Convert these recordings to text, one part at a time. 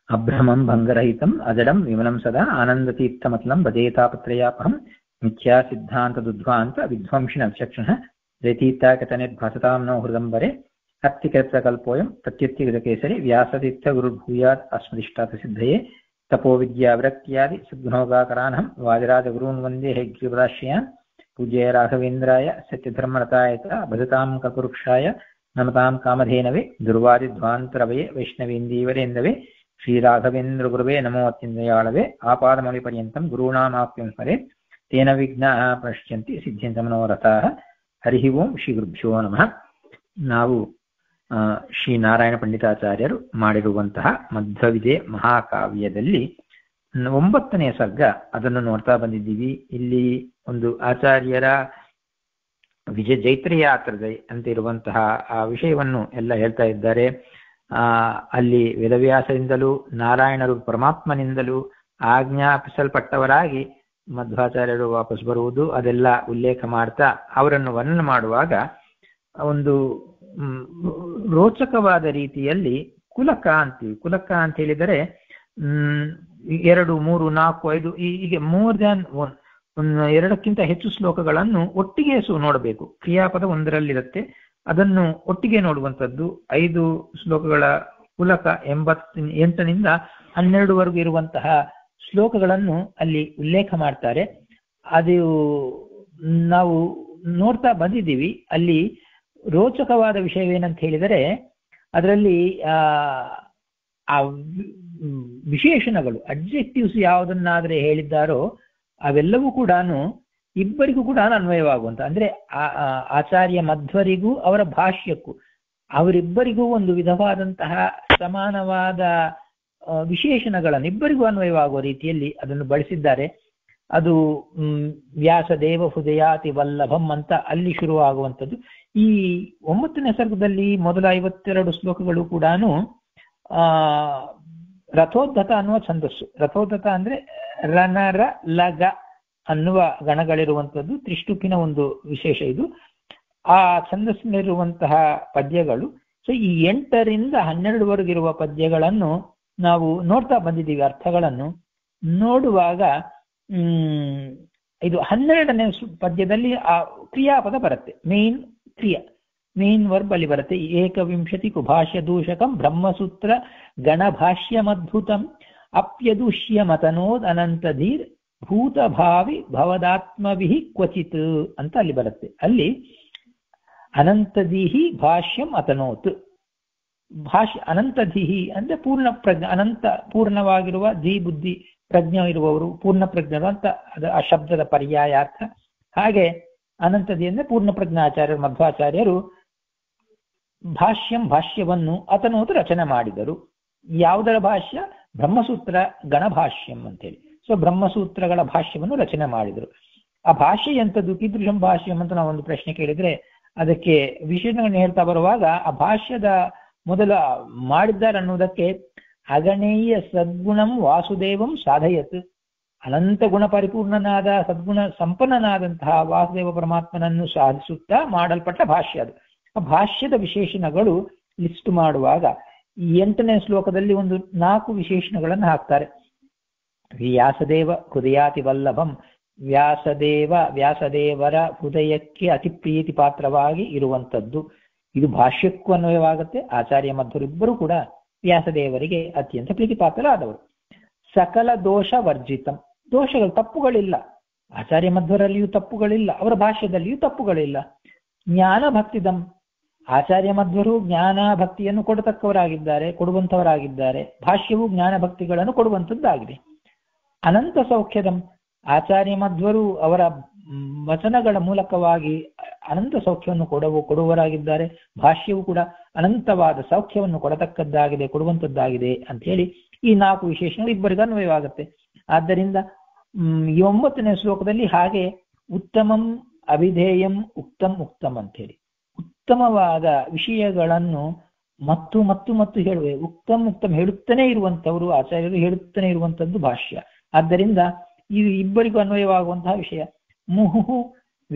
अभ्रमं भङ्गरहितम् अजडं विमलं सदा आनन्दतीर्थमतलं भजेतापत्रयापहं मिथ्या सिद्धान्तदुद्ध्वान्त विध्वंसिनचक्षुणः जयतीर्थाकतनिर्भासतां नो हृदम्बरे हत्तिकल्पोऽयं प्रत्युत्तिगतकेसरि व्यासतीर्थगुरुर्भूयात् अस्मदिष्टार्थसिद्धये तपोविद्याविरक्त्यादि सद्गुणोगाकरानहं वाजराजगुरून् वन्दे हैग्रीवदाश्रयान् पूज्य राघवेन्द्राय सत्यधर्मरताय च भजतां कल्पवृक्षाय नमतां कामधेनवे दुर्वादिध्वान्तरवये वैष्णवेन्दीवरेन्दवे श्रीराघवेन्द्रगुरुवे नमो अत्यन्तयाळवे आपादमौलिपर्यन्तं गुरूणामाप्यं स्मरे तेन विघ्नाः प्रणश्यन्ति ಸಿದ್ಧ್ಯಂತಮನೋರಥಾಃ ಹರಿ ಓಂ ಶ್ರೀ ಗುರುಭ್ಯೋ ನಮಃ ನಾವು ಶ್ರೀ ನಾರಾಯಣ ಪಂಡಿತಾಚಾರ್ಯರು ಮಾಡಿರುವಂತಹ ಮಧ್ವವಿದೆ ಮಹಾಕಾವ್ಯದಲ್ಲಿ ಒಂಬತ್ತನೇ ಸರ್ಗ ಅದನ್ನು ನೋಡ್ತಾ ಬಂದಿದ್ದೀವಿ ಇಲ್ಲಿ ಒಂದು ಆಚಾರ್ಯರ ವಿಜಯ ಜೈತ್ರಯಾತ್ರೆ ಅಂತ ಇರುವಂತಹ ಆ ವಿಷಯವನ್ನು ಎಲ್ಲ ಹೇಳ್ತಾ ಇದ್ದಾರೆ ಆ ಅಲ್ಲಿ ವೇದವ್ಯಾಸರಿಂದಲೂ ನಾರಾಯಣರು ಪರಮಾತ್ಮನಿಂದಲೂ ಆಜ್ಞಾಪಿಸಲ್ಪಟ್ಟವರಾಗಿ ಮಧ್ವಾಚಾರ್ಯರು ವಾಪಸ್ ಬರುವುದು ಅದೆಲ್ಲ ಉಲ್ಲೇಖ ಮಾಡ್ತಾ ಅವರನ್ನು ವರ್ಣನೆ ಮಾಡುವಾಗ ಒಂದು ರೋಚಕವಾದ ರೀತಿಯಲ್ಲಿ ಕುಲಕ ಅಂತೀವಿ ಕುಲಕ ಅಂತ ಹೇಳಿದರೆ ಹ್ಮ್ ಎರಡು ಮೂರು ನಾಲ್ಕು ಐದು ಹೀಗೆ ಮೋರ್ ದ್ಯಾನ್ ಒನ್ ಒಂದು ಎರಡಕ್ಕಿಂತ ಹೆಚ್ಚು ಶ್ಲೋಕಗಳನ್ನು ಒಟ್ಟಿಗೆ ಸು ನೋಡಬೇಕು ಕ್ರಿಯಾಪದ ಒಂದರಲ್ಲಿರುತ್ತೆ ಅದನ್ನು ಒಟ್ಟಿಗೆ ನೋಡುವಂಥದ್ದು ಐದು ಶ್ಲೋಕಗಳ ಕುಲಕ ಎಂಬತ್ ಎಂಟನಿಂದ ಹನ್ನೆರಡುವರೆಗೂ ಇರುವಂತಹ ಶ್ಲೋಕಗಳನ್ನು ಅಲ್ಲಿ ಉಲ್ಲೇಖ ಮಾಡ್ತಾರೆ ಅದು ನಾವು ನೋಡ್ತಾ ಬಂದಿದ್ದೀವಿ ಅಲ್ಲಿ ರೋಚಕವಾದ ವಿಷಯವೇನಂತ ಹೇಳಿದರೆ ಅದರಲ್ಲಿ ಆ ವಿಶೇಷಣಗಳು ಅಡ್ಜೆಕ್ಟಿವ್ಸ್ ಯಾವುದನ್ನಾದ್ರೆ ಹೇಳಿದ್ದಾರೋ ಅವೆಲ್ಲವೂ ಕೂಡ ಇಬ್ಬರಿಗೂ ಕೂಡ ಅನ್ವಯವಾಗುವಂತ ಅಂದ್ರೆ ಆಚಾರ್ಯ ಮಧ್ವರಿಗೂ ಅವರ ಭಾಷ್ಯಕ್ಕೂ ಅವರಿಬ್ಬರಿಗೂ ಒಂದು ವಿಧವಾದಂತಹ ಸಮಾನವಾದ ವಿಶೇಷಣಗಳನ್ನು ಇಬ್ಬರಿಗೂ ಅನ್ವಯವಾಗುವ ರೀತಿಯಲ್ಲಿ ಅದನ್ನು ಬಳಸಿದ್ದಾರೆ ಅದು ವ್ಯಾಸದೇವ ಹೃದಯಾತಿ ವಲ್ಲಭಂ ಅಂತ ಅಲ್ಲಿ ಶುರುವಾಗುವಂಥದ್ದು ಈ ಒಂಬತ್ತನೇ ಸರ್ಗದಲ್ಲಿ ಮೊದಲ ಐವತ್ತೆರಡು ಶ್ಲೋಕಗಳು ಕೂಡ ಆ ರಥೋದ್ಧತ ಅನ್ನುವ ಛಂದಸ್ಸು ರಥೋದ್ಧತ ಅಂದ್ರೆ ರನರ ಲಗ ಅನ್ನುವ ಗಣಗಳಿರುವಂಥದ್ದು ತ್ರಿಷ್ಟುಪಿನ ಒಂದು ವಿಶೇಷ ಇದು ಆ ಛಂದಸ್ಸಿನಲ್ಲಿರುವಂತಹ ಪದ್ಯಗಳು ಸೊ ಈ ಎಂಟರಿಂದ ಹನ್ನೆರಡುವರೆಗಿರುವ ಪದ್ಯಗಳನ್ನು ನಾವು ನೋಡ್ತಾ ಬಂದಿದ್ದೀವಿ ಅರ್ಥಗಳನ್ನು ನೋಡುವಾಗ ಹ್ಮ್ ಇದು ಹನ್ನೆರಡನೇ ಪದ್ಯದಲ್ಲಿ ಆ ಕ್ರಿಯಾಪದ ಬರುತ್ತೆ ಮೇನ್ ಕ್ರಿಯಾ ಮೇನ್ ವರ್ಬ್ ಅಲ್ಲಿ ಬರುತ್ತೆ ಏಕವಿಂಶತಿ ಕುಭಾಷ್ಯ ದೂಷಕಂ ಬ್ರಹ್ಮಸೂತ್ರ ಗಣಭಾಷ್ಯಮದ್ಭುತಂ ಅಪ್ಯದುಷ್ಯ ಮತನೋದ್ ಅನಂತಧೀರ್ ಭೂತಭಾವಿ ಭವದಾತ್ಮವಿಹಿ ಕ್ವಚಿತ್ ಅಂತ ಅಲ್ಲಿ ಬರುತ್ತೆ ಅಲ್ಲಿ ಅನಂತದಿಹಿ ಭಾಷ್ಯಂ ಅತನೋತ್ ಭಾಷ್ಯ ಅನಂತದಿಹಿ ಅಂದ್ರೆ ಪೂರ್ಣ ಪ್ರಜ್ಞ ಅನಂತ ಪೂರ್ಣವಾಗಿರುವ ಧಿ ಬುದ್ಧಿ ಪ್ರಜ್ಞ ಇರುವವರು ಪೂರ್ಣ ಪ್ರಜ್ಞರು ಅಂತ ಅದು ಆ ಶಬ್ದದ ಪರ್ಯಾಯಾರ್ಥ ಹಾಗೆ ಅನಂತದಿ ಅಂದ್ರೆ ಪೂರ್ಣ ಪ್ರಜ್ಞಾಚಾರ್ಯರು ಮಧ್ವಾಚಾರ್ಯರು ಭಾಷ್ಯಂ ಭಾಷ್ಯವನ್ನು ಅತನೋತು ರಚನೆ ಮಾಡಿದರು ಯಾವುದರ ಭಾಷ್ಯ ಬ್ರಹ್ಮಸೂತ್ರ ಗಣಭಾಷ್ಯಂ ಅಂತೇಳಿ ಸೊ ಬ್ರಹ್ಮಸೂತ್ರಗಳ ಭಾಷ್ಯವನ್ನು ರಚನೆ ಮಾಡಿದರು ಆ ಭಾಷ್ಯ ಎಂಥದ್ದು ಕೀದೃಶಂ ಭಾಷ್ಯಂ ಅಂತ ನಾವು ಒಂದು ಪ್ರಶ್ನೆ ಕೇಳಿದ್ರೆ ಅದಕ್ಕೆ ವಿಷಯಗಳನ್ನು ಹೇಳ್ತಾ ಬರುವಾಗ ಆ ಭಾಷ್ಯದ ಮೊದಲ ಮಾಡಿದ್ದಾರೆ ಅನ್ನುವುದಕ್ಕೆ ಅಗಣೇಯ ಸದ್ಗುಣಂ ವಾಸುದೇವಂ ಸಾಧಯತ್ ಅನಂತ ಗುಣ ಪರಿಪೂರ್ಣನಾದ ಸದ್ಗುಣ ಸಂಪನ್ನನಾದಂತಹ ವಾಸುದೇವ ಪರಮಾತ್ಮನನ್ನು ಸಾಧಿಸುತ್ತಾ ಮಾಡಲ್ಪಟ್ಟ ಭಾಷ್ಯ ಅದು ಆ ಭಾಷ್ಯದ ವಿಶೇಷಣಗಳು ಲಿಸ್ಟ್ ಮಾಡುವಾಗ ಈ ಎಂಟನೇ ಶ್ಲೋಕದಲ್ಲಿ ಒಂದು ನಾಲ್ಕು ವಿಶೇಷಣಗಳನ್ನು ಹಾಕ್ತಾರೆ ವ್ಯಾಸದೇವ ಹೃದಯಾತಿ ವಲ್ಲಭಂ ವ್ಯಾಸದೇವ ವ್ಯಾಸದೇವರ ಹೃದಯಕ್ಕೆ ಅತಿ ಪ್ರೀತಿ ಪಾತ್ರವಾಗಿ ಇರುವಂಥದ್ದು ಇದು ಭಾಷ್ಯಕ್ಕೂ ಅನ್ವಯವಾಗುತ್ತೆ ಆಚಾರ್ಯ ಮಧ್ವರಿಬ್ಬರು ಕೂಡ ವ್ಯಾಸದೇವರಿಗೆ ಅತ್ಯಂತ ಪ್ರೀತಿ ಪಾತ್ರರಾದವರು ಸಕಲ ದೋಷ ವರ್ಜಿತಂ ದೋಷಗಳು ತಪ್ಪುಗಳಿಲ್ಲ ಆಚಾರ್ಯ ಮಧ್ವರಲ್ಲಿಯೂ ತಪ್ಪುಗಳಿಲ್ಲ ಅವರ ಭಾಷ್ಯದಲ್ಲಿಯೂ ತಪ್ಪುಗಳಿಲ್ಲ ಜ್ಞಾನ ಭಕ್ತಿದಂ ಆಚಾರ್ಯ ಮಧ್ವರು ಜ್ಞಾನ ಭಕ್ತಿಯನ್ನು ಕೊಡತಕ್ಕವರಾಗಿದ್ದಾರೆ ಕೊಡುವಂತವರಾಗಿದ್ದಾರೆ ಭಾಷ್ಯವು ಜ್ಞಾನ ಭಕ್ತಿಗಳನ್ನು ಕೊಡುವಂಥದ್ದಾಗಿದೆ ಅನಂತ ಸೌಖ್ಯದಂ ಆಚಾರ್ಯ ಮಧ್ವರು ಅವರ ವಚನಗಳ ಮೂಲಕವಾಗಿ ಅನಂತ ಸೌಖ್ಯವನ್ನು ಕೊಡುವ ಕೊಡುವವರಾಗಿದ್ದಾರೆ ಭಾಷ್ಯವು ಕೂಡ ಅನಂತವಾದ ಸೌಖ್ಯವನ್ನು ಕೊಡತಕ್ಕದ್ದಾಗಿದೆ ಕೊಡುವಂಥದ್ದಾಗಿದೆ ಅಂತ ಹೇಳಿ ಈ ನಾಲ್ಕು ವಿಶೇಷಣಗಳು ಇಬ್ಬರಿಗೂ ಅನ್ವಯವಾಗುತ್ತೆ ಆದ್ದರಿಂದ ಈ ಒಂಬತ್ತನೇ ಶ್ಲೋಕದಲ್ಲಿ ಹಾಗೆ ಉತ್ತಮಂ ಅವಿಧೇಯಂ ಉಕ್ತಂ ಉಕ್ತಂ ಅಂತ ಹೇಳಿ ಉತ್ತಮವಾದ ವಿಷಯಗಳನ್ನು ಮತ್ತು ಮತ್ತು ಮತ್ತು ಹೇಳುವೆ ಉತ್ತಮ ಉತ್ತಮ ಹೇಳುತ್ತಾನೆ ಇರುವಂತವರು ಆಚಾರ್ಯರು ಹೇಳುತ್ತಾನೆ ಇರುವಂತದ್ದು ಭಾಷ್ಯ ಆದ್ದರಿಂದ ಇದು ಇಬ್ಬರಿಗೂ ಅನ್ವಯವಾಗುವಂತಹ ವಿಷಯ ಮುಹು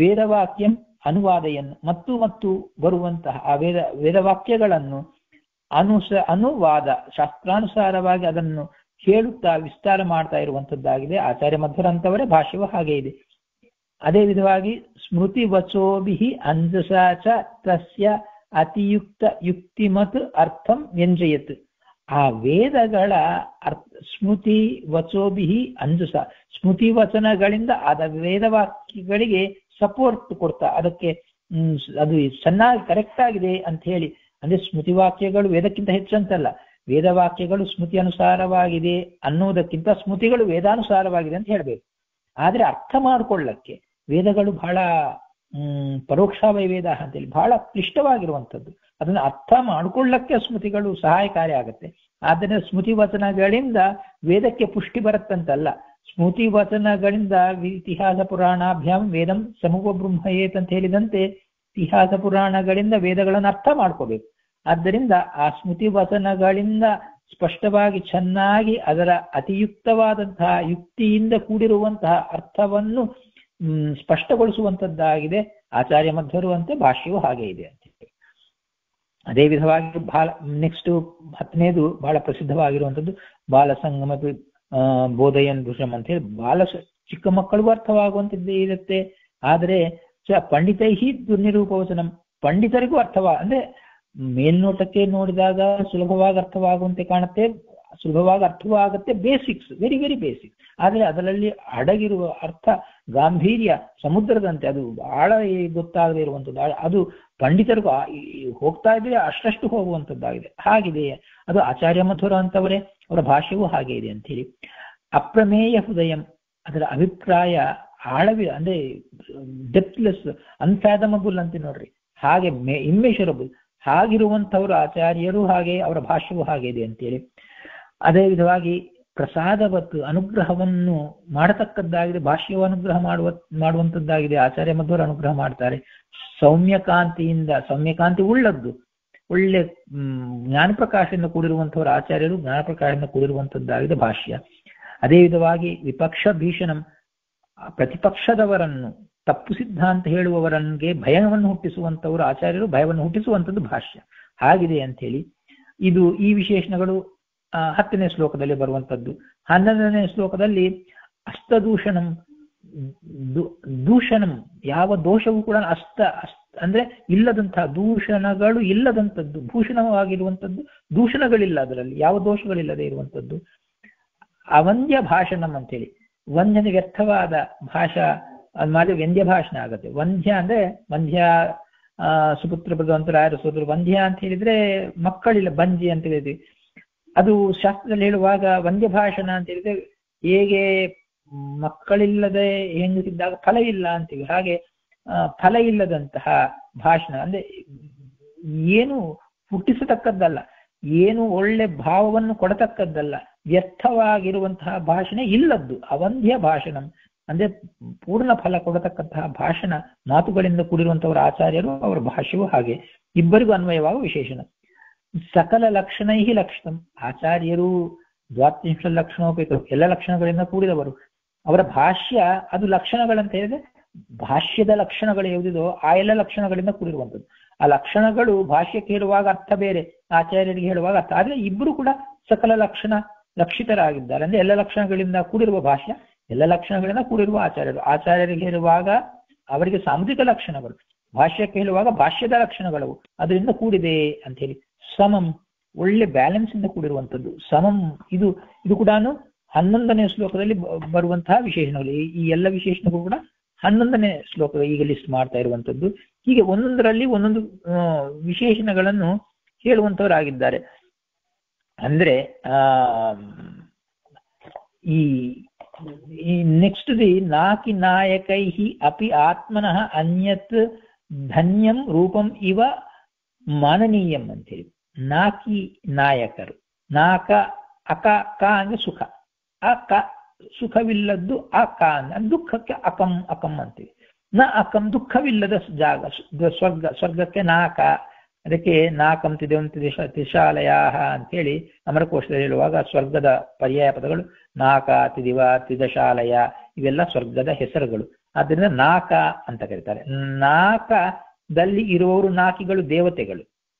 ವೇದವಾಕ್ಯಂ ಅನುವಾದಯನ್ನು ಮತ್ತು ಮತ್ತು ಬರುವಂತಹ ಆ ವೇದ ವೇದವಾಕ್ಯಗಳನ್ನು ಅನುಸ ಅನುವಾದ ಶಾಸ್ತ್ರಾನುಸಾರವಾಗಿ ಅದನ್ನು ಹೇಳುತ್ತಾ ವಿಸ್ತಾರ ಮಾಡ್ತಾ ಇರುವಂತದ್ದಾಗಿದೆ ಆಚಾರ್ಯ ಮಧ್ವರ ಅಂತವರೇ ಭಾಷ್ಯವೂ ಹಾಗೆ ಇದೆ ಅದೇ ವಿಧವಾಗಿ ಸ್ಮೃತಿ ವಚೋಭಿ ಅಂಜಸ ಚ ತಸ್ಯ ಅತಿಯುಕ್ತ ಯುಕ್ತಿಮತ್ ಅರ್ಥಂ ವ್ಯಂಜಯತ್ ಆ ವೇದಗಳ ಅರ್ಥ ಸ್ಮೃತಿ ವಚೋಭಿ ಅಂಜಸ ಸ್ಮೃತಿ ವಚನಗಳಿಂದ ಅದ ವೇದವಾಕ್ಯಗಳಿಗೆ ಸಪೋರ್ಟ್ ಕೊಡ್ತಾ ಅದಕ್ಕೆ ಹ್ಮ್, ಅದು ಚೆನ್ನಾಗಿ ಕರೆಕ್ಟ್ ಆಗಿದೆ ಅಂತ ಹೇಳಿ ಅಂದ್ರೆ ಸ್ಮೃತಿ ವಾಕ್ಯಗಳು ವೇದಕ್ಕಿಂತ ಹೆಚ್ಚಂತಲ್ಲ ವೇದವಾಕ್ಯಗಳು ಸ್ಮೃತಿ ಅನುಸಾರವಾಗಿದೆ ಅನ್ನುವುದಕ್ಕಿಂತ ಸ್ಮೃತಿಗಳು ವೇದಾನುಸಾರವಾಗಿದೆ ಅಂತ ಹೇಳ್ಬೇಕು ಆದ್ರೆ ಅರ್ಥ ಮಾಡಿಕೊಳ್ಳಕ್ಕೆ ವೇದಗಳು ಬಹಳ ಹ್ಮ್ ಪರೋಕ್ಷಾವಯ ವೇದ ಅಂತೇಳಿ ಬಹಳ ಕ್ಲಿಷ್ಟವಾಗಿರುವಂಥದ್ದು ಅದನ್ನು ಅರ್ಥ ಮಾಡಿಕೊಳ್ಳಕ್ಕೆ ಸ್ಮೃತಿಗಳು ಸಹಾಯಕಾರಿ ಆಗುತ್ತೆ ಆದ್ದರಿಂದ ಸ್ಮೃತಿ ವಚನಗಳಿಂದ ವೇದಕ್ಕೆ ಪುಷ್ಟಿ ಬರುತ್ತಂತಲ್ಲ ಸ್ಮೃತಿ ವಚನಗಳಿಂದ ಇತಿಹಾಸ ಪುರಾಣಾಭ್ಯಾಮ್ ವೇದಂ ಸಮೂಹ ಬ್ರಹ್ಮಯೇತ್ ಅಂತ ಹೇಳಿದಂತೆ ಇತಿಹಾಸ ಪುರಾಣಗಳಿಂದ ವೇದಗಳನ್ನು ಅರ್ಥ ಮಾಡ್ಕೋಬೇಕು ಆದ್ದರಿಂದ ಆ ಸ್ಮೃತಿ ವಚನಗಳಿಂದ ಸ್ಪಷ್ಟವಾಗಿ ಚೆನ್ನಾಗಿ ಅದರ ಅತಿಯುಕ್ತವಾದಂತಹ ಯುಕ್ತಿಯಿಂದ ಕೂಡಿರುವಂತಹ ಅರ್ಥವನ್ನು ಹ್ಮ್, ಸ್ಪಷ್ಟಗೊಳಿಸುವಂತದ್ದಾಗಿದೆ ಆಚಾರ್ಯ ಮಧ್ವರು ಅಂತೆ ಭಾಷ್ಯವೂ ಹಾಗೆ ಇದೆ ಅಂತ ಹೇಳಿ. ಅದೇ ವಿಧವಾಗಿ ಬಹಳ ನೆಕ್ಸ್ಟ್ ಹತ್ತನೇದು ಬಹಳ ಪ್ರಸಿದ್ಧವಾಗಿರುವಂಥದ್ದು ಬಾಲ ಸಂಗಮ ಆ, ಬೋಧಯನ್ ಭೂಷಂ ಅಂತ ಹೇಳಿ ಬಾಲ ಸ- ಚಿಕ್ಕ ಮಕ್ಕಳಿಗೂ ಅರ್ಥವಾಗುವಂಥದ್ದೇ ಇರುತ್ತೆ ಆದರೆ ಚ ಪಂಡಿತೈಹಿ ದುರ್ನಿರೂಪವಚನಂ ಪಂಡಿತರಿಗೂ ಅರ್ಥವಾ ಅಂದ್ರೆ ಮೇಲ್ನೋಟಕ್ಕೆ ನೋಡಿದಾಗ ಸುಲಭವಾಗಿ ಅರ್ಥವಾಗುವಂತೆ ಕಾಣುತ್ತೆ ಸುಲಭವಾಗಿ ಅರ್ಥವಾಗುತ್ತೆ ಬೇಸಿಕ್ಸ್ ವೆರಿ ವೆರಿ ಬೇಸಿಕ್ಸ್ ಆದರೆ ಅದರಲ್ಲಿ ಅಡಗಿರುವ ಅರ್ಥ ಗಾಂಭೀರ್ಯ ಸಮುದ್ರದಂತೆ ಅದು ಬಹಳ ಗೊತ್ತಾಗದೇ ಇರುವಂಥದ್ದು ಆ- ಅದು ಪಂಡಿತರಿಗೂ ಆ- ಈ- ಈ ಹೋಗ್ತಾ ಇದ್ರೆ ಅಷ್ಟಷ್ಟು ಹೋಗುವಂಥದ್ದಾಗಿದೆ ಹಾಗಿದೆ ಅದು ಆಚಾರ್ಯ ಮಥುರ ಅಂತವರೇ ಅವರ ಭಾಷೆಯೂ ಹಾಗೆ ಇದೆ ಅಂತ ಹೇಳಿ ಅಪ್ರಮೇಯ ಹೃದಯಂ ಅದರ ಅಭಿಪ್ರಾಯ ಆಳವಿ ಅಂದ್ರೆ ಡೆಪ್ಲೆಸ್ ಅನ್ಫ್ಯಾದಮಬಲ್ ಅಂತ ನೋಡ್ರಿ ಹಾಗೆ ಮೇ ಇಮ್ಮೆಷರಬಲ್ ಹಾಗಿರುವಂಥವರು ಆಚಾರ್ಯರು ಹಾಗೆ ಅವರ ಭಾಷ್ಯವೂ ಹಾಗೆ ಇದೆ ಅಂತೇಳಿ ಅದೇ ವಿಧವಾಗಿ ಪ್ರಸಾದವತ್ತು ಅನುಗ್ರಹವನ್ನು ಮಾಡತಕ್ಕದ್ದಾಗಿದೆ ಭಾಷ್ಯವು ಅನುಗ್ರಹ ಮಾಡುವ ಮಾಡುವಂತದ್ದಾಗಿದೆ ಆಚಾರ್ಯ ಮಧ್ವರು ಅನುಗ್ರಹ ಮಾಡ್ತಾರೆ ಸೌಮ್ಯಕಾಂತಿಯಿಂದ ಸೌಮ್ಯಕಾಂತಿ ಉಳ್ಳದ್ದು ಒಳ್ಳೆ ಹ್ಮ್, ಜ್ಞಾನಪ್ರಕಾಶದಿಂದ ಕೂಡಿರುವಂಥವರ ಆಚಾರ್ಯರು ಜ್ಞಾನಪ್ರಕಾಶದಿಂದ ಕೂಡಿರುವಂತದ್ದಾಗಿದೆ ಭಾಷ್ಯ ಅದೇ ವಿಧವಾಗಿ ವಿಪಕ್ಷ ಭೀಷಣಂ ಆ ಪ್ರತಿಪಕ್ಷದವರನ್ನು ತಪ್ಪು ಸಿದ್ಧಾಂತ ಹೇಳುವವರನ್ಗೆ ಭಯವನ್ನು ಹುಟ್ಟಿಸುವಂತವರು ಆಚಾರ್ಯರು ಭಯವನ್ನು ಹುಟ್ಟಿಸುವಂಥದ್ದು ಭಾಷ್ಯ ಹಾಗಿದೆ ಅಂತ ಹೇಳಿ ಇದು ಈ ವಿಶೇಷಣಗಳು ಆ, ಹತ್ತನೇ ಶ್ಲೋಕದಲ್ಲಿ ಬರುವಂತದ್ದು ಹನ್ನೊಂದನೇ ಶ್ಲೋಕದಲ್ಲಿ ಅಸ್ತದೂಷಣಂ ದು- ದೂಷಣಂ ಯಾವ ದೋಷವೂ ಕೂಡ ಅಸ್ತ ಅಸ್ ಅಂದ್ರೆ ಇಲ್ಲದಂತಹ ದೂಷಣಗಳು ಇಲ್ಲದಂಥದ್ದು ಭೂಷಣವಾಗಿರುವಂಥದ್ದು ದೂಷಣಗಳಿಲ್ಲ ಅದರಲ್ಲಿ ಯಾವ ದೋಷಗಳಿಲ್ಲದೆ ಇರುವಂಥದ್ದು ಅವಂದ್ಯ ಭಾಷಣಂ ಅಂತೇಳಿ ವಂದ್ಯನ ವ್ಯರ್ಥವಾದ ಭಾಷಾ ಅದು ಮಾಡಿ ವ್ಯಂಗ್ಯ ಭಾಷಣ ಆಗುತ್ತೆ ವಂದ್ಯ ಅಂದ್ರೆ ವಂದ್ಯ ಆ, ಸುಪುತ್ರ ಭಗವಂತರಾಯರ ಸೋದರು ವಂದ್ಯ ಅಂತ ಹೇಳಿದ್ರೆ ಮಕ್ಕಳಿಲ್ಲ ಬಂಜಿ ಅಂತ ಹೇಳಿದ್ವಿ ಅದು ಶಾಸ್ತ್ರದಲ್ಲಿ ಹೇಳುವಾಗ ವಂದ್ಯ ಭಾಷಣ ಅಂತ ಹೇಳಿದ್ರೆ ಹೇಗೆ ಮಕ್ಕಳಿಲ್ಲದೆ ಹೆಂಗಸಿದ್ದಾಗ ಫಲ ಇಲ್ಲ ಅಂತೀವಿ ಹಾಗೆ ಆ, ಫಲ ಇಲ್ಲದಂತಹ ಭಾಷಣ ಅಂದ್ರೆ ಏನು ಹುಟ್ಟಿಸತಕ್ಕದ್ದಲ್ಲ ಏನು ಒಳ್ಳೆ ಭಾವವನ್ನು ಕೊಡತಕ್ಕದ್ದಲ್ಲ ವ್ಯರ್ಥವಾಗಿರುವಂತಹ ಭಾಷಣ ಇಲ್ಲದ್ದು ಅವಂದ್ಯ ಭಾಷಣಂ ಅಂದ್ರೆ ಪೂರ್ಣ ಫಲ ಕೊಡತಕ್ಕಂತಹ ಭಾಷಣ ಮಾತುಗಳಿಂದ ಕೂಡಿರುವಂತವರ ಆಚಾರ್ಯರು ಅವರ ಭಾಷೆಯೂ ಹಾಗೆ ಇಬ್ಬರಿಗೂ ಅನ್ವಯವಾಗುವ ವಿಶೇಷಣ ಸಕಲ ಲಕ್ಷಣೈ ಲಕ್ಷಣಂ ಆಚಾರ್ಯರು ದ್ವಾತ್ರಿಂಶ ಲಕ್ಷಣೋಪೇತ ಎಲ್ಲ ಲಕ್ಷಣಗಳಿಂದ ಕೂಡಿದವರು ಅವರ ಭಾಷ್ಯ ಅದು ಲಕ್ಷಣಗಳಂತ ಹೇಳಿದ್ರೆ ಭಾಷ್ಯದ ಲಕ್ಷಣಗಳು ಯಾವುದಿದೋ ಆ ಎಲ್ಲ ಲಕ್ಷಣಗಳಿಂದ ಕೂಡಿರುವಂಥದ್ದು ಆ ಲಕ್ಷಣಗಳು ಭಾಷ್ಯಕ್ಕೆ ಹೇಳುವಾಗ ಅರ್ಥ ಬೇರೆ ಆಚಾರ್ಯರಿಗೆ ಹೇಳುವಾಗ ಅರ್ಥ ಆದ್ರೆ ಇಬ್ಬರು ಕೂಡ ಸಕಲ ಲಕ್ಷಣ ಲಕ್ಷಿತರಾಗಿದ್ದಾರೆ ಅಂದ್ರೆ ಎಲ್ಲ ಲಕ್ಷಣಗಳಿಂದ ಕೂಡಿರುವ ಭಾಷ್ಯ ಎಲ್ಲ ಲಕ್ಷಣಗಳಿಂದ ಕೂಡಿರುವ ಆಚಾರ್ಯರು ಆಚಾರ್ಯರಿಗೆ ಹೇಳುವಾಗ ಅವರಿಗೆ ಸಾಮುದ್ರಿಕ ಲಕ್ಷಣಗಳು ಭಾಷ್ಯಕ್ಕೆ ಹೇಳುವಾಗ ಭಾಷ್ಯದ ಲಕ್ಷಣಗಳು ಅದರಿಂದ ಕೂಡಿದೆ ಅಂತ ಹೇಳಿ ಸಮಂ ಒಳ್ಳೆ ಬ್ಯಾಲೆನ್ಸ್ ಇಂದ ಕೂಡಿರುವಂತದ್ದು ಸಮಂ ಇದು ಇದು ಕೂಡ ಹನ್ನೊಂದನೇ ಶ್ಲೋಕದಲ್ಲಿ ಬ- ಬರುವಂತಹ ವಿಶೇಷಣಗಳು ಈ- ಈ ಎಲ್ಲ ವಿಶೇಷಣಗಳು ಕೂಡ ಹನ್ನೊಂದನೇ ಶ್ಲೋಕ ಈಗ ಲಿಸ್ಟ್ ಮಾಡ್ತಾ ಇರುವಂತದ್ದು ಹೀಗೆ ಒಂದೊಂದರಲ್ಲಿ ಒಂದೊಂದು ಆ, ವಿಶೇಷಣಗಳನ್ನು ಹೇಳುವಂತವರಾಗಿದ್ದಾರೆ ಅಂದ್ರೆ ಆ ಈ ಈ ನೆಕ್ಸ್ಟ್ ದಿ ನಾಕಿ ನಾಯಕೈ ಅಪಿ ಆತ್ಮನಃ ಅನ್ಯತ್ ಧನ್ಯಂ ರೂಪಂ ಇವ ಮಾನನೀಯಂ ಅಂತೇಳಿ ನಾಕಿ ನಾಯಕರು ನಾಕ ಅಕ ಕ ಅಂದ್ರೆ ಸುಖ ಆ ಕ ಸುಖವಿಲ್ಲದ್ದು ಆ ಕ ಅಂದ್ರೆ ದುಃಖಕ್ಕೆ ಅಕಂ ಅಕಂ ಅಂತೀವಿ ನ ಅಕಂ ದುಃಖವಿಲ್ಲದ ಜಾಗ ಸು- ಸ್ವರ್ಗ ಸ್ವರ್ಗಕ್ಕೆ ನಾಕ ಅದಕ್ಕೆ ನಾಕಂ ತಿದೇವಂತ ದಿಶ ತಿಶಾಲಯ ಅಂತೇಳಿ ಅಮರಕೋಶದಲ್ಲಿ ಹೇಳುವಾಗ ಸ್ವರ್ಗದ ಪರ್ಯಾಯ ಪದಗಳು ನಾಕ ತಿದಿವ ತಿದಶಾಲಯ ಇವೆಲ್ಲ ಸ್ವರ್ಗದ ಹೆಸರುಗಳು ಆದ್ದರಿಂದ ನಾಕ ಅಂತ ಕರೀತಾರೆ ನಾಕದಲ್ಲಿ ಇರುವವರು ನಾಕಿಗಳು ದೇವತೆಗಳು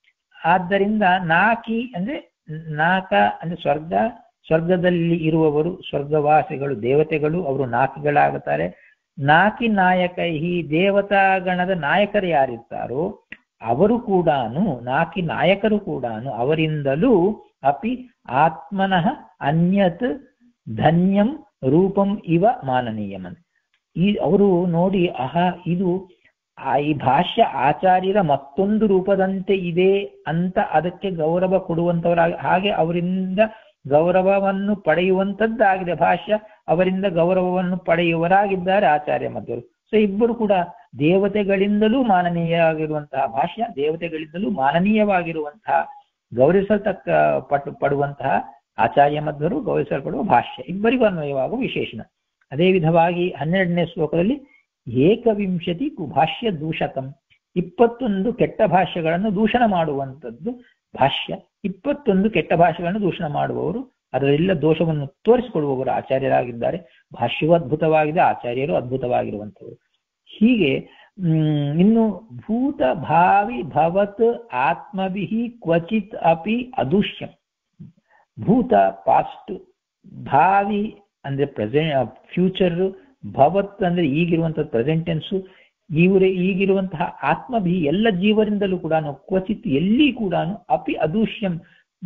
ಆದ್ದರಿಂದ ನಾಕಿ ಅಂದ್ರೆ ನಾಕ ಅಂದ್ರೆ ಸ್ವರ್ಗ ಸ್ವರ್ಗದಲ್ಲಿ ಇರುವವರು ಸ್ವರ್ಗವಾಸಿಗಳು ದೇವತೆಗಳು ಅವರು ನಾಕಿಗಳಾಗುತ್ತಾರೆ ನಾಕಿ ನಾಯಕ ಈ ದೇವತಾಗಣದ ನಾಯಕರು ಯಾರಿರ್ತಾರೋ ಅವರು ಕೂಡ ನಾಕಿ ನಾಯಕರು ಕೂಡ ಅವರಿಂದಲೂ ಅಪಿ ಆತ್ಮನಃ ಅನ್ಯತ್ ಧನ್ಯಂ ರೂಪಂ ಇವ ಮಾನನೀಯಂ ಅಂತ ಈ ಅವರು ನೋಡಿ ಆಹಾ ಇದು ಆ ಈ ಭಾಷ್ಯ ಆಚಾರ್ಯರ ಮತ್ತೊಂದು ರೂಪದಂತೆ ಇದೆ ಅಂತ ಅದಕ್ಕೆ ಗೌರವ ಕೊಡುವಂತವರಾಗಿ ಹಾಗೆ ಅವರಿಂದ ಗೌರವವನ್ನು ಪಡೆಯುವಂತದ್ದಾಗಿದೆ ಭಾಷ್ಯ ಅವರಿಂದ ಗೌರವವನ್ನು ಪಡೆಯುವರಾಗಿದ್ದಾರೆ ಆಚಾರ್ಯ ಮಧ್ವರು ಸೊ ಇಬ್ಬರು ಕೂಡ ದೇವತೆಗಳಿಂದಲೂ ಮಾನನೀಯವಾಗಿರುವಂತಹ ಭಾಷ್ಯ ದೇವತೆಗಳಿಂದಲೂ ಮಾನನೀಯವಾಗಿರುವಂತಹ ಗೌರವಿಸಲ್ತಕ್ಕ ಪಟ್ಟು ಪಡುವಂತಹ ಆಚಾರ್ಯ ಮಧ್ವರು ಗೌರವಿಸಲ್ಪಡುವ ಭಾಷ್ಯ ಇಬ್ಬರಿಗೂ ಅನ್ವಯವಾಗುವ ವಿಶೇಷಣ ಅದೇ ವಿಧವಾಗಿ ಹನ್ನೆರಡನೇ ಶ್ಲೋಕದಲ್ಲಿ ಏಕವಿಂಶತಿ ಕುಭಾಷ್ಯ ದೂಷಕಂ ಇಪ್ಪತ್ತೊಂದು ಕೆಟ್ಟ ಭಾಷ್ಯಗಳನ್ನು ದೂಷಣ ಮಾಡುವಂಥದ್ದು ಭಾಷ್ಯ ಇಪ್ಪತ್ತೊಂದು ಕೆಟ್ಟ ಭಾಷೆಗಳನ್ನು ದೂಷಣ ಮಾಡುವವರು ಅದರೆಲ್ಲ ದೋಷವನ್ನು ತೋರಿಸಿಕೊಡುವವರು ಆಚಾರ್ಯರಾಗಿದ್ದಾರೆ ಭಾಷ್ಯವೂ ಅದ್ಭುತವಾಗಿದೆ ಆಚಾರ್ಯರು ಅದ್ಭುತವಾಗಿರುವಂಥವರು ಹೀಗೆ ಹ್ಮ್ ಇನ್ನು ಭೂತ ಭಾವಿ ಭವತ್ ಆತ್ಮಭಿ ಕ್ವಚಿತ್ ಅಪಿ ಅದೂಷ್ಯಂ ಭೂತ ಪಾಸ್ಟ್ ಭಾವಿ ಅಂದ್ರೆ ಪ್ರೆಸೆಂಟ್ ಫ್ಯೂಚರ್ ಭವತ್ ಅಂದ್ರೆ ಈಗಿರುವಂತಹ ಪ್ರೆಸೆಂಟ್ ಟೆನ್ಸು ಇವರೇ ಈಗಿರುವಂತಹ ಆತ್ಮಭಿ ಎಲ್ಲ ಜೀವರಿಂದಲೂ ಕೂಡ ಕ್ವಚಿತ್ ಎಲ್ಲಿ ಕೂಡ ಅಪಿ ಅದೂಷ್ಯಂ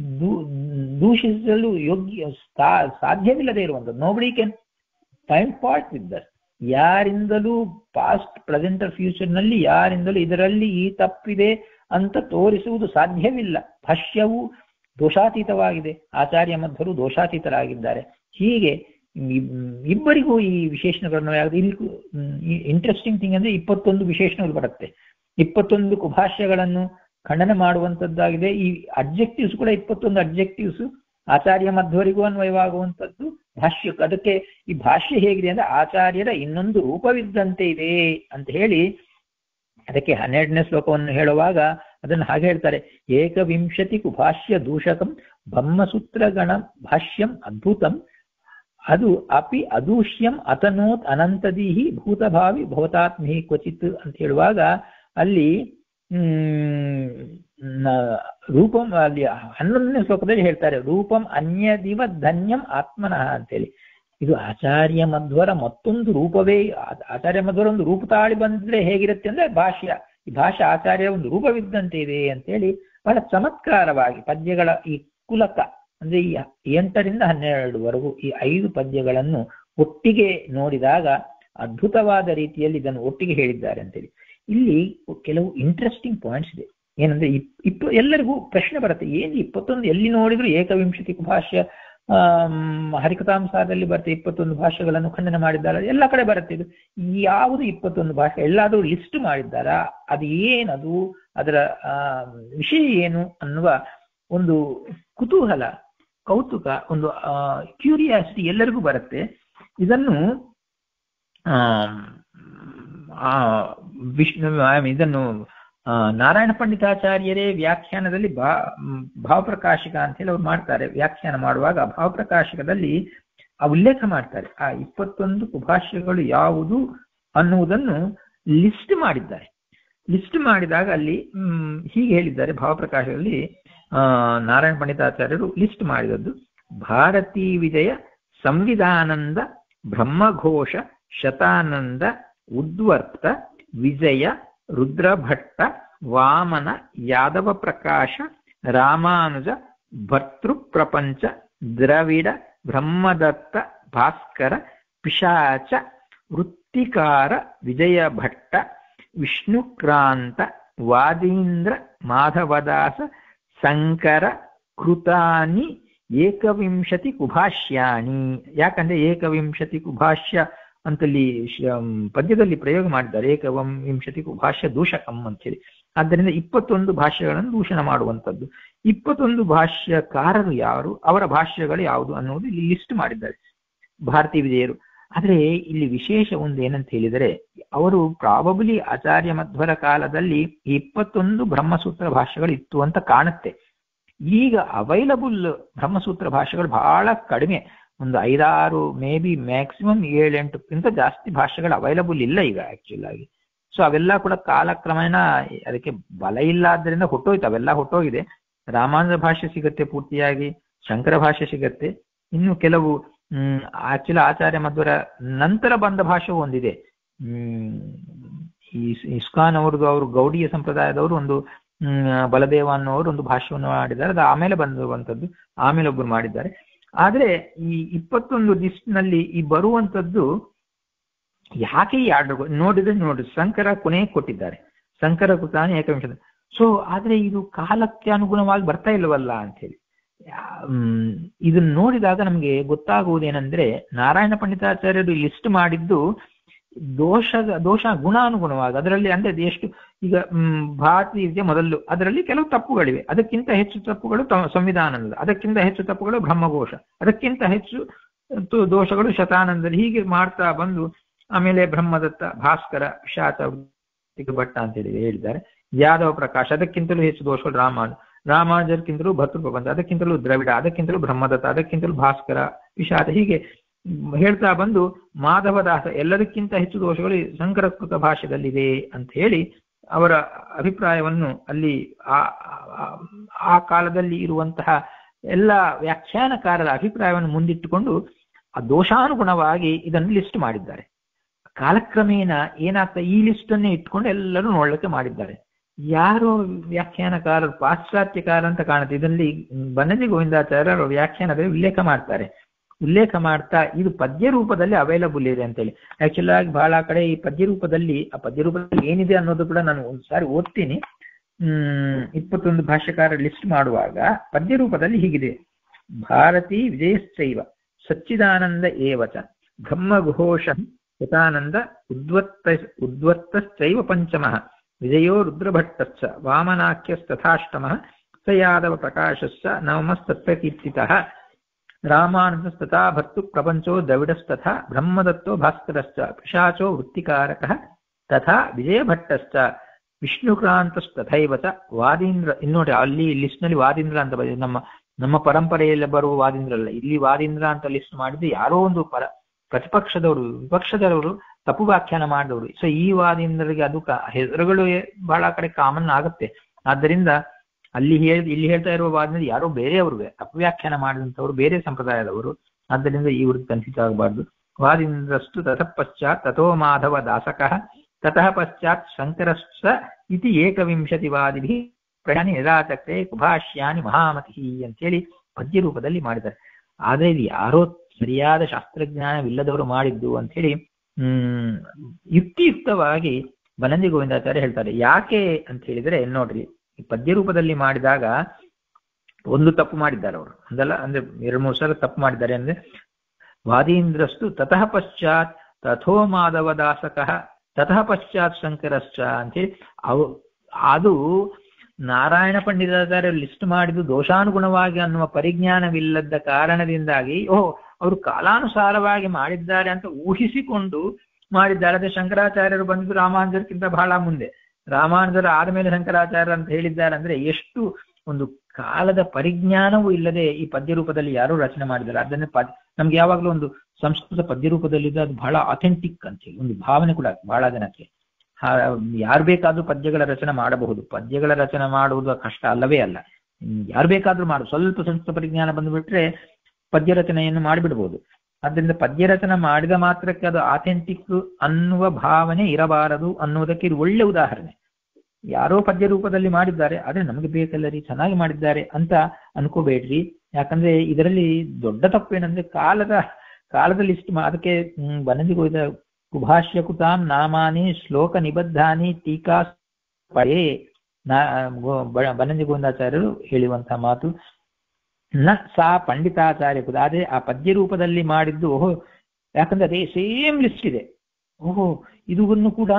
ದೂಷಿಸಲು ಯೋಗ್ಯ ಸಾಧ್ಯವಿಲ್ಲದೆ ಇರುವಂಥದ್ದು nobody can find fault with that ಯಾರಿಂದಲೂ ಪಾಸ್ಟ್ ಪ್ರೆಸೆಂಟ್ ಫ್ಯೂಚರ್ ನಲ್ಲಿ ಯಾರಿಂದಲೂ ಇದರಲ್ಲಿ ಈ ತಪ್ಪಿದೆ ಅಂತ ತೋರಿಸುವುದು ಸಾಧ್ಯವಿಲ್ಲ ಭಾಷ್ಯವು ದೋಷಾತೀತವಾಗಿದೆ ಆಚಾರ್ಯ ಮಧ್ವರು ದೋಷಾತೀತರಾಗಿದ್ದಾರೆ ಹೀಗೆ ಇಬ್ಬರಿಗೂ ಈ ವಿಶೇಷಣಗಳನ್ನು ಇಲ್ಲಿ ಇಂಟ್ರೆಸ್ಟಿಂಗ್ ಥಿಂಗ್ ಅಂದ್ರೆ ಇಪ್ಪತ್ತೊಂದು ವಿಶೇಷಣಗಳು ಬರುತ್ತೆ ಇಪ್ಪತ್ತೊಂದು ಕುಭಾಷ್ಯಗಳನ್ನು ಖಂಡನೆ ಮಾಡುವಂತದ್ದಾಗಿದೆ ಈ ಅಬ್ಜೆಕ್ಟಿವ್ಸ್ ಕೂಡ ಇಪ್ಪತ್ತೊಂದು ಅಬ್ಜೆಕ್ಟಿವ್ಸ್ ಆಚಾರ್ಯ ಮಧ್ವರಿಗೂ ಅನ್ವಯವಾಗುವಂಥದ್ದು ಭಾಷ್ಯ ಅದಕ್ಕೆ ಈ ಭಾಷ್ಯ ಹೇಗಿದೆ ಅಂದ್ರೆ ಆಚಾರ್ಯರ ಇನ್ನೊಂದು ರೂಪವಿದ್ದಂತೆ ಇದೆ ಅಂತ ಹೇಳಿ ಅದಕ್ಕೆ ಹನ್ನೆರಡನೇ ಶ್ಲೋಕವನ್ನು ಹೇಳುವಾಗ ಅದನ್ನು ಹಾಗೆ ಹೇಳ್ತಾರೆ ಏಕವಿಂಶತಿ ಕುಭಾಷ್ಯ ದೂಷಕಂ ಬ್ರಹ್ಮಸೂತ್ರಗಣ ಭಾಷ್ಯಂ ಅದ್ಭುತಂ ಅದು ಅಪಿ ಅದೂಷ್ಯಂ ಅತನೋತ್ ಅನಂತದೀಹಿ ಭೂತಭಾವಿ ಭವತಾತ್ಮಿ ಕ್ವಚಿತ್ ಅಂತ ಹೇಳುವಾಗ ಅಲ್ಲಿ ಹ್ಮ್ ರೂಪಂ ಅಲ್ಲಿ ಹನ್ನೊಂದನೇ ಶ್ಲೋಕದಲ್ಲಿ ಹೇಳ್ತಾರೆ ರೂಪಂ ಅನ್ಯದಿವ ಧನ್ಯಂ ಆತ್ಮನಃ ಅಂತೇಳಿ ಇದು ಆಚಾರ್ಯ ಮಧ್ವರ ಮತ್ತೊಂದು ರೂಪವೇ ಆಚಾರ್ಯ ಮಧ್ವರ ಒಂದು ರೂಪ ತಾಳಿ ಬಂದ್ರೆ ಹೇಗಿರುತ್ತೆ ಅಂದ್ರೆ ಭಾಷ್ಯ ಈ ಭಾಷೆ ಆಚಾರ್ಯ ಒಂದು ರೂಪವಿದ್ದಂತೆ ಇದೆ ಅಂತೇಳಿ ಬಹಳ ಚಮತ್ಕಾರವಾಗಿ ಪದ್ಯಗಳ ಈ ಕುಲಕ ಅಂದ್ರೆ ಈ ಎಂಟರಿಂದ ಹನ್ನೆರಡುವರೆಗೂ ಈ ಐದು ಪದ್ಯಗಳನ್ನು ಒಟ್ಟಿಗೆ ನೋಡಿದಾಗ ಅದ್ಭುತವಾದ ರೀತಿಯಲ್ಲಿ ಇದನ್ನು ಒಟ್ಟಿಗೆ ಹೇಳಿದ್ದಾರೆ ಅಂತೇಳಿ ಇಲ್ಲಿ ಕೆಲವು ಇಂಟ್ರೆಸ್ಟಿಂಗ್ ಪಾಯಿಂಟ್ಸ್ ಇದೆ ಏನಂದ್ರೆ ಇಪ್ಪ ಎಲ್ಲರಿಗೂ ಪ್ರಶ್ನೆ ಬರುತ್ತೆ ಏನು ಇಪ್ಪತ್ತೊಂದು ಎಲ್ಲಿ ನೋಡಿದ್ರು ಏಕವಿಂಶತಿ ಭಾಷ್ಯ ಹರಿಕಥಾಂಸಾರದಲ್ಲಿ ಬರುತ್ತೆ ಇಪ್ಪತ್ತೊಂದು ಭಾಷೆಗಳನ್ನು ಖಂಡನೆ ಮಾಡಿದ್ದಾರೆ ಎಲ್ಲ ಕಡೆ ಬರುತ್ತೆ ಇದು ಯಾವುದು ಇಪ್ಪತ್ತೊಂದು ಭಾಷೆ ಎಲ್ಲಾದರೂ ಲಿಸ್ಟ್ ಮಾಡಿದ್ದಾರಾ ಅದು ಏನದು ಅದರ ವಿಷಯ ಏನು ಅನ್ನುವ ಒಂದು ಕುತೂಹಲ ಕೌತುಕ ಒಂದು ಕ್ಯೂರಿಯಾಸಿಟಿ ಎಲ್ಲರಿಗೂ ಬರುತ್ತೆ ಇದನ್ನು ವಿಷ್ಣು ಇದನ್ನು ನಾರಾಯಣ ಪಂಡಿತಾಚಾರ್ಯರೇ ವ್ಯಾಖ್ಯಾನದಲ್ಲಿ ಭಾ ಭಾವಪ್ರಕಾಶಿಕ ಅಂತ ಹೇಳಿ ಅವ್ರು ಮಾಡ್ತಾರೆ ವ್ಯಾಖ್ಯಾನ ಮಾಡುವಾಗ ಭಾವಪ್ರಕಾಶಕದಲ್ಲಿ ಆ ಉಲ್ಲೇಖ ಮಾಡ್ತಾರೆ ಆ ಇಪ್ಪತ್ತೊಂದು ಕುಭಾಷ್ಯಗಳು ಯಾವುದು ಅನ್ನುವುದನ್ನು ಲಿಸ್ಟ್ ಮಾಡಿದ್ದಾರೆ ಲಿಸ್ಟ್ ಮಾಡಿದಾಗ ಅಲ್ಲಿ ಹೀಗೆ ಹೇಳಿದ್ದಾರೆ ಭಾವಪ್ರಕಾಶದಲ್ಲಿ ನಾರಾಯಣ ಪಂಡಿತಾಚಾರ್ಯರು ಲಿಸ್ಟ್ ಮಾಡಿದದ್ದು ಭಾರತೀ ವಿಜಯ ಸಂವಿಧಾನಂದ ಬ್ರಹ್ಮಘೋಷ ಶತಾನಂದ ಉದ್ವರ್ತ ವಿಜಯ ರುದ್ರಭಟ್ಟ ವಾಮನ ಯಾದವ ಪ್ರಕಾಶ ರಾಮಾನುಜ ಭರ್ತೃಪ್ರಪಂಚ ದ್ರವಿಡ ಬ್ರಹ್ಮದತ್ತ ಭಾಸ್ಕರ ಪಿಶಾಚ ವೃತ್ತಿಕಾರ ವಿಜಯ ಭಟ್ಟ ವಿಷ್ಣುಕ್ರಾಂತ ವಾದೀಂದ್ರ ಮಾಧವದಾಸ ಸಂಕರ ಕೃತಾನಿ ಏಕವಿಂಶತಿ ಕುಭಾಷ್ಯಾಣಿ ಯಾಕಂದ್ರೆ ಏಕವಿಂಶತಿ ಕುಭಾಷ್ಯ ಅಂತಲ್ಲಿ ಪದ್ಯದಲ್ಲಿ ಪ್ರಯೋಗ ಮಾಡಿದ್ದಾರೆ ಏಕವಂ ವಿಂಶತಿ ಭಾಷ್ಯ ದೂಷಕಂ ಅಂತೇಳಿ ಆದ್ದರಿಂದ ಇಪ್ಪತ್ತೊಂದು ಭಾಷೆಗಳನ್ನು ದೂಷಣ ಮಾಡುವಂಥದ್ದು ಇಪ್ಪತ್ತೊಂದು ಭಾಷ್ಯಕಾರರು ಯಾರು ಅವರ ಭಾಷ್ಯಗಳು ಯಾವುದು ಅನ್ನೋದು ಇಲ್ಲಿ ಲಿಸ್ಟ್ ಮಾಡಿದ್ದಾರೆ ಭಾರತೀಯ ವಿಜಯರು ಆದರೆ ಇಲ್ಲಿ ವಿಶೇಷ ಒಂದು ಏನಂತ ಹೇಳಿದರೆ ಅವರು ಪ್ರಾಬಬ್ಲಿ ಆಚಾರ್ಯ ಮಧ್ವರ ಕಾಲದಲ್ಲಿ ಇಪ್ಪತ್ತೊಂದು ಬ್ರಹ್ಮಸೂತ್ರ ಭಾಷೆಗಳು ಇತ್ತು ಅಂತ ಕಾಣುತ್ತೆ ಈಗ ಅವೈಲಬಲ್ ಬ್ರಹ್ಮಸೂತ್ರ ಭಾಷೆಗಳು ಬಹಳ ಕಡಿಮೆ ಒಂದು ಐದಾರು ಮೇ ಬಿ ಮ್ಯಾಕ್ಸಿಮಮ್ ಏಳೆಂಟಕ್ಕಿಂತ ಜಾಸ್ತಿ ಭಾಷೆಗಳು ಅವೈಲಬಲ್ ಇಲ್ಲ ಈಗ ಆಕ್ಚುಲ್ ಆಗಿ ಸೊ ಅವೆಲ್ಲ ಕೂಡ ಕಾಲಕ್ರಮೇಣ ಅದಕ್ಕೆ ಬಲ ಇಲ್ಲ ಆದ್ದರಿಂದ ಹುಟ್ಟೋಯ್ತು ಅವೆಲ್ಲ ಹುಟ್ಟೋಗಿದೆ ರಾಮಾನುಜ ಭಾಷೆ ಸಿಗತ್ತೆ ಪೂರ್ತಿಯಾಗಿ ಶಂಕರ ಭಾಷೆ ಸಿಗತ್ತೆ ಇನ್ನು ಕೆಲವು ಹ್ಮ್ ಆಕ್ಚುಲಿ ಆಚಾರ್ಯ ಮಧ್ವರ ನಂತರ ಬಂದ ಭಾಷೆ ಒಂದಿದೆ ಹ್ಮ್ ಈ ಇಸ್ಕಾನ್ ಅವ್ರದ್ದು ಅವರು ಗೌಡಿಯ ಸಂಪ್ರದಾಯದವರು ಒಂದು ಹ್ಮ್ ಬಲದೇವ ಅನ್ನೋರು ಒಂದು ಭಾಷೆಯನ್ನು ಮಾಡಿದ್ದಾರೆ ಅದು ಆಮೇಲೆ ಬಂದಿರುವಂತದ್ದು ಆಮೇಲೆ ಒಬ್ಬರು ಮಾಡಿದ್ದಾರೆ ಆದ್ರೆ ಈ ಇಪ್ಪತ್ತೊಂದು ನಲ್ಲಿ ಈ ಬರುವಂತದ್ದು ಯಾಕೆ ಈ ಆರ್ಡರ್ ನೋಡಿದ್ರೆ ನೋಡಿ ಶಂಕರ ಕೊನೆ ಕೊಟ್ಟಿದ್ದಾರೆ ಶಂಕರ ಕೃತಾನೆ ಏಕವಿಂಶದ ಸೊ ಆದ್ರೆ ಇದು ಕಾಲಕ್ಕೆ ಅನುಗುಣವಾಗಿ ಬರ್ತಾ ಇಲ್ವಲ್ಲ ಅಂತ ಹೇಳಿ ಹ್ಮ್ ಇದನ್ನ ನೋಡಿದಾಗ ನಮ್ಗೆ ಗೊತ್ತಾಗುವುದೇನೆಂದ್ರೆ ನಾರಾಯಣ ಪಂಡಿತಾಚಾರ್ಯರು ಲಿಸ್ಟ್ ಮಾಡಿದ್ದು ದೋಷ ದೋಷ ಗುಣಾನುಗುಣವಾಗಿ ಅದರಲ್ಲಿ ಅಂದ್ರೆ ಎಷ್ಟು ಈಗ ಹ್ಮ್ ಭಾರತಿ ಇದೆ ಮೊದಲು ಅದರಲ್ಲಿ ಕೆಲವು ತಪ್ಪುಗಳಿವೆ ಅದಕ್ಕಿಂತ ಹೆಚ್ಚು ತಪ್ಪುಗಳು ಸಂವಿಧಾನದ ಅದಕ್ಕಿಂತ ಹೆಚ್ಚು ತಪ್ಪುಗಳು ಬ್ರಹ್ಮಘೋಷ ಅದಕ್ಕಿಂತ ಹೆಚ್ಚು ದೋಷಗಳು ಶತಾನಂದಲ್ಲಿ ಹೀಗೆ ಮಾಡ್ತಾ ಬಂದು ಆಮೇಲೆ ಬ್ರಹ್ಮದತ್ತ ಭಾಸ್ಕರ ಶಾತ ಭಟ್ಟ ಅಂತ ಹೇಳಿ ಹೇಳಿದ್ದಾರೆ ಯಾದವ ಪ್ರಕಾಶ್ ಅದಕ್ಕಿಂತಲೂ ಹೆಚ್ಚು ದೋಷಗಳು ರಾಮಾನು ರಾಮಾನುಜರ್ಕಿಂತಲೂ ಭರ್ತೃ ಪ್ರಬಂಧ ಅದಕ್ಕಿಂತಲೂ ದ್ರವಿಡ ಅದಕ್ಕಿಂತಲೂ ಬ್ರಹ್ಮದತ್ತ ಅದಕ್ಕಿಂತಲೂ ಭಾಸ್ಕರ ವಿಷಾದ ಹೀಗೆ ಹೇಳ್ತಾ ಬಂದು ಮಾಧವದಾಸ ಎಲ್ಲದಕ್ಕಿಂತ ಹೆಚ್ಚು ದೋಷಗಳು ಸಂಕರಕೃತ ಭಾಷೆದಲ್ಲಿದೆ ಅಂತ ಹೇಳಿ ಅವರ ಅಭಿಪ್ರಾಯವನ್ನು ಅಲ್ಲಿ ಆ ಆ ಕಾಲದಲ್ಲಿ ಇರುವಂತಹ ಎಲ್ಲ ವ್ಯಾಖ್ಯಾನಕಾರರ ಅಭಿಪ್ರಾಯವನ್ನು ಮುಂದಿಟ್ಟುಕೊಂಡು ಆ ದೋಷಾನುಗುಣವಾಗಿ ಇದನ್ನು ಲಿಸ್ಟ್ ಮಾಡಿದ್ದಾರೆ ಕಾಲಕ್ರಮೇಣ ಏನಾಗ್ತಾ ಈ ಲಿಸ್ಟ್ ಅನ್ನೇ ಇಟ್ಕೊಂಡು ಎಲ್ಲರೂ ನೋಡ್ಲಿಕ್ಕೆ ಮಾಡಿದ್ದಾರೆ ಯಾರೋ ವ್ಯಾಖ್ಯಾನಕಾರರು ಪಾಶ್ಚಾತ್ಯಕಾರ ಅಂತ ಕಾಣುತ್ತೆ ಇದರಲ್ಲಿ ಬನ್ನಜಿ ಗೋವಿಂದಾಚಾರ್ಯರು ವ್ಯಾಖ್ಯಾನದಲ್ಲಿ ಉಲ್ಲೇಖ ಮಾಡ್ತಾರೆ ಉಲ್ಲೇಖ ಮಾಡ್ತಾ ಇದು ಪದ್ಯ ರೂಪದಲ್ಲಿ ಅವೈಲಬಲ್ ಇದೆ ಅಂತೇಳಿ ಆಕ್ಚುಲ್ ಆಗಿ ಬಹಳ ಕಡೆ ಈ ಪದ್ಯ ರೂಪದಲ್ಲಿ ಆ ಪದ್ಯ ರೂಪದಲ್ಲಿ ಏನಿದೆ ಅನ್ನೋದು ಕೂಡ ನಾನು ಒಂದ್ಸಾರಿ ಓದ್ತೀನಿ ಹ್ಮ್ ಇಪ್ಪತ್ತೊಂದು ಭಾಷ್ಯಕಾರ ಲಿಸ್ಟ್ ಮಾಡುವಾಗ ಪದ್ಯ ರೂಪದಲ್ಲಿ ಹೀಗಿದೆ ಭಾರತಿ ವಿಜಯಶ್ಚೈವ ಸಚ್ಚಿದಾನಂದ ಏವಚ ಬ್ರಹ್ಮಘೋಷ ಯಥಾನಂದ ಉದ್ವತ್ತ ಉದ್ವತ್ತಶ್ಚೈವ ಪಂಚಮಃ ವಿಜಯೋ ರುದ್ರಭಟ್ಟಶ್ಚ ವಾಮನಾಖ್ಯಸ್ತಥಾಷ್ಟಮಃ ಸ ಯಾದವ ಪ್ರಕಾಶಶ್ಚ ನವಮಸ್ತತ್ವಕೀರ್ತಿತಃ ರಾಮಾನುಜಸ್ತಥಾ ಭರ್ತು ಪ್ರಪಂಚೋ ದ್ರವಿಡಸ್ತಥಾ ಬ್ರಹ್ಮದತ್ತೋ ಭಾಸ್ಕರಶ್ಚ ಪಿಶಾಚೋ ವೃತ್ತಿಕಾರಕಃ ತಥಾ ವಿಜಯಭಟ್ಟಶ್ಚ ವಿಷ್ಣುಕ್ರಾಂತಸ್ತಥೈವ ಚ ವಾದೀಂದ್ರ ಇನ್ನೋಡಿ ಅಲ್ಲಿ ಲಿಸ್ಟ್ ನಲ್ಲಿ ವಾದೀಂದ್ರ ಅಂತ ಬಂದಿದೆ ನಮ್ಮ ನಮ್ಮ ಪರಂಪರೆಯಲ್ಲಿ ಬರುವ ವಾದೀಂದ್ರ ಅಲ್ಲ ಇಲ್ಲಿ ವಾದೀಂದ್ರ ಅಂತ ಲಿಸ್ಟ್ ಮಾಡಿದ್ದು ಯಾರೋ ಒಂದು ಪರ ಪ್ರತಿಪಕ್ಷದವರು ವಿಪಕ್ಷದವರು ತಪ್ಪು ವ್ಯಾಖ್ಯಾನ ಮಾಡಿದವರು ಸೊ ಈ ವಾದೀಂದ್ರರಿಗೆ ಅದು ಹೆಸರುಗಳು ಬಹಳ ಕಡೆ ಕಾಮನ್ ಆಗುತ್ತೆ ಆದ್ದರಿಂದ ಅಲ್ಲಿ ಹೇಳಿ ಇಲ್ಲಿ ಹೇಳ್ತಾ ಇರುವ ವಾದದಿಂದ ಯಾರೋ ಬೇರೆಯವರು ತಪ್ಪು ವ್ಯಾಖ್ಯಾನ ಮಾಡಿದಂಥವ್ರು ಬೇರೆ ಸಂಪ್ರದಾಯದವರು ಆದ್ದರಿಂದ ಇವ್ರಿಗೆ ಕನ್ಫ್ಯೂಸ್ ಆಗಬಾರ್ದು ವಾದಿಂದ್ರಸ್ತು ತತಃ ಪಶ್ಚಾತ್ ತಥೋ ಮಾಧವ ದಾಸಕಃ ತತಃ ಪಶ್ಚಾತ್ ಶಂಕರಶ್ಚ ಇತಿ ಏಕವಿಂಶತಿವಾದಿಭಿ ಪ್ರಯಾಣಿ ನಿರಾಚಕ್ತೆ ಕುಭಾಷ್ಯಾನಿ ಮಹಾಮತಿ ಅಂತೇಳಿ ಪದ್ಯ ರೂಪದಲ್ಲಿ ಮಾಡಿದ್ದಾರೆ ಆದ್ರೆ ಇದು ಯಾರೋ ಸರಿಯಾದ ಶಾಸ್ತ್ರಜ್ಞಾನವಿಲ್ಲದವರು ಮಾಡಿದ್ದು ಅಂತ ಹೇಳಿ ಹ್ಮ್ ಯುಕ್ತಿಯುಕ್ತವಾಗಿ ಬನಂದಿ ಗೋವಿಂದಾಚಾರ್ಯ ಹೇಳ್ತಾರೆ ಯಾಕೆ ಅಂತ ಹೇಳಿದ್ರೆ ನೋಡ್ರಿ ಈ ಪದ್ಯ ರೂಪದಲ್ಲಿ ಮಾಡಿದಾಗ ಒಂದು ತಪ್ಪು ಮಾಡಿದ್ದಾರೆ ಅವರು ಒಂದಲ್ಲ ಅಂದ್ರೆ ಎರಡು ಮೂರು ಸಲ ತಪ್ಪು ಮಾಡಿದ್ದಾರೆ ಅಂದ್ರೆ ವಾದೀಂದ್ರಸ್ತು ತತಃ ಪಶ್ಚಾತ್ ತಥೋ ಮಾಧವ ದಾಸಕಃ ತತಃ ಪಶ್ಚಾತ್ ಶಂಕರಶ್ಚ ಅಂತೇಳಿ ಅವು ಅದು ನಾರಾಯಣ ಪಂಡಿತಾಚಾರ್ಯ ಲಿಸ್ಟ್ ಮಾಡಿದ್ದು ದೋಷಾನುಗುಣವಾಗಿ ಅನ್ನುವ ಪರಿಜ್ಞಾನವಿಲ್ಲದ ಕಾರಣದಿಂದಾಗಿ ಓಹ್ ಅವರು ಕಾಲಾನುಸಾರವಾಗಿ ಮಾಡಿದ್ದಾರೆ ಅಂತ ಊಹಿಸಿಕೊಂಡು ಮಾಡಿದ್ದಾರೆ ಅದೇ ಶಂಕರಾಚಾರ್ಯರು ಬಂದು ರಾಮಾನುಜರ್ಕಿಂತ ಬಹಳ ಮುಂದೆ ರಾಮಾನುಜರ ಆದಮೇಲೆ ಶಂಕರಾಚಾರ್ಯ ಅಂತ ಹೇಳಿದ್ದಾರೆ ಅಂದ್ರೆ ಎಷ್ಟು ಒಂದು ಕಾಲದ ಪರಿಜ್ಞಾನವೂ ಇಲ್ಲದೆ ಈ ಪದ್ಯ ರೂಪದಲ್ಲಿ ಯಾರು ರಚನೆ ಮಾಡಿದ್ದಾರೆ ಅದನ್ನೇ ಪದ್ ನಮ್ಗೆ ಯಾವಾಗಲೂ ಒಂದು ಸಂಸ್ಕೃತ ಪದ್ಯ ರೂಪದಲ್ಲಿದೆ ಅದು ಬಹಳ ಅಥೆಂಟಿಕ್ ಅಂತ ಹೇಳಿ ಒಂದು ಭಾವನೆ ಕೂಡ ಬಹಳ ಜನಕ್ಕೆ ಯಾರು ಬೇಕಾದ್ರೂ ಪದ್ಯಗಳ ರಚನೆ ಮಾಡಬಹುದು ಪದ್ಯಗಳ ರಚನೆ ಮಾಡುವುದು ಕಷ್ಟ ಅಲ್ಲವೇ ಅಲ್ಲ ಯಾರು ಬೇಕಾದ್ರೂ ಮಾಡು ಸ್ವಲ್ಪ ಸಂಸ್ಕೃತ ಪರಿಜ್ಞಾನ ಬಂದುಬಿಟ್ರೆ ಪದ್ಯ ರಚನೆಯನ್ನು ಮಾಡಿಬಿಡ್ಬೋದು ಆದ್ದರಿಂದ ಪದ್ಯ ರಚನೆ ಮಾಡಿದ ಮಾತ್ರಕ್ಕೆ ಅದು ಆಥೆಂಟಿಕ್ ಅನ್ನುವ ಭಾವನೆ ಇರಬಾರದು ಅನ್ನುವುದಕ್ಕೆ ಇದು ಒಳ್ಳೆ ಉದಾಹರಣೆ ಯಾರೋ ಪದ್ಯ ರೂಪದಲ್ಲಿ ಮಾಡಿದ್ದಾರೆ ಆದ್ರೆ ನಮಗೆ ಬೇಕಲ್ಲ ರೀ ಚೆನ್ನಾಗಿ ಮಾಡಿದ್ದಾರೆ ಅಂತ ಅನ್ಕೋಬೇಡ್ರಿ ಯಾಕಂದ್ರೆ ಇದರಲ್ಲಿ ದೊಡ್ಡ ತಪ್ಪೇನಂದ್ರೆ ಕಾಲದ ಕಾಲದ ಲಿಸ್ಟ್ ಅದಕ್ಕೆ ಬನಂದಿ ಗೋಯ್ದ ಕುಭಾಷ್ಯ ಕುತಾಂ ನಾಮಾನಿ ಶ್ಲೋಕ ನಿಬದ್ಧಾನಿ ಟೀಕಾ ಪಡೆ ನಾ ಬನಂದಿ ಗೋವಿಂದಾಚಾರ್ಯರು ಹೇಳುವಂತಹ ಮಾತು ನ ಸಾ ಪಂಡಿತಾಚಾರ್ಯ ಕುದ ಆದ್ರೆ ಆ ಪದ್ಯ ರೂಪದಲ್ಲಿ ಮಾಡಿದ್ದು ಓಹೋ ಯಾಕಂದ್ರೆ ಅದೇ ಸೇಮ್ ಲಿಸ್ಟ್ ಇದೆ ಓಹೋ ಇದನ್ನು ಕೂಡ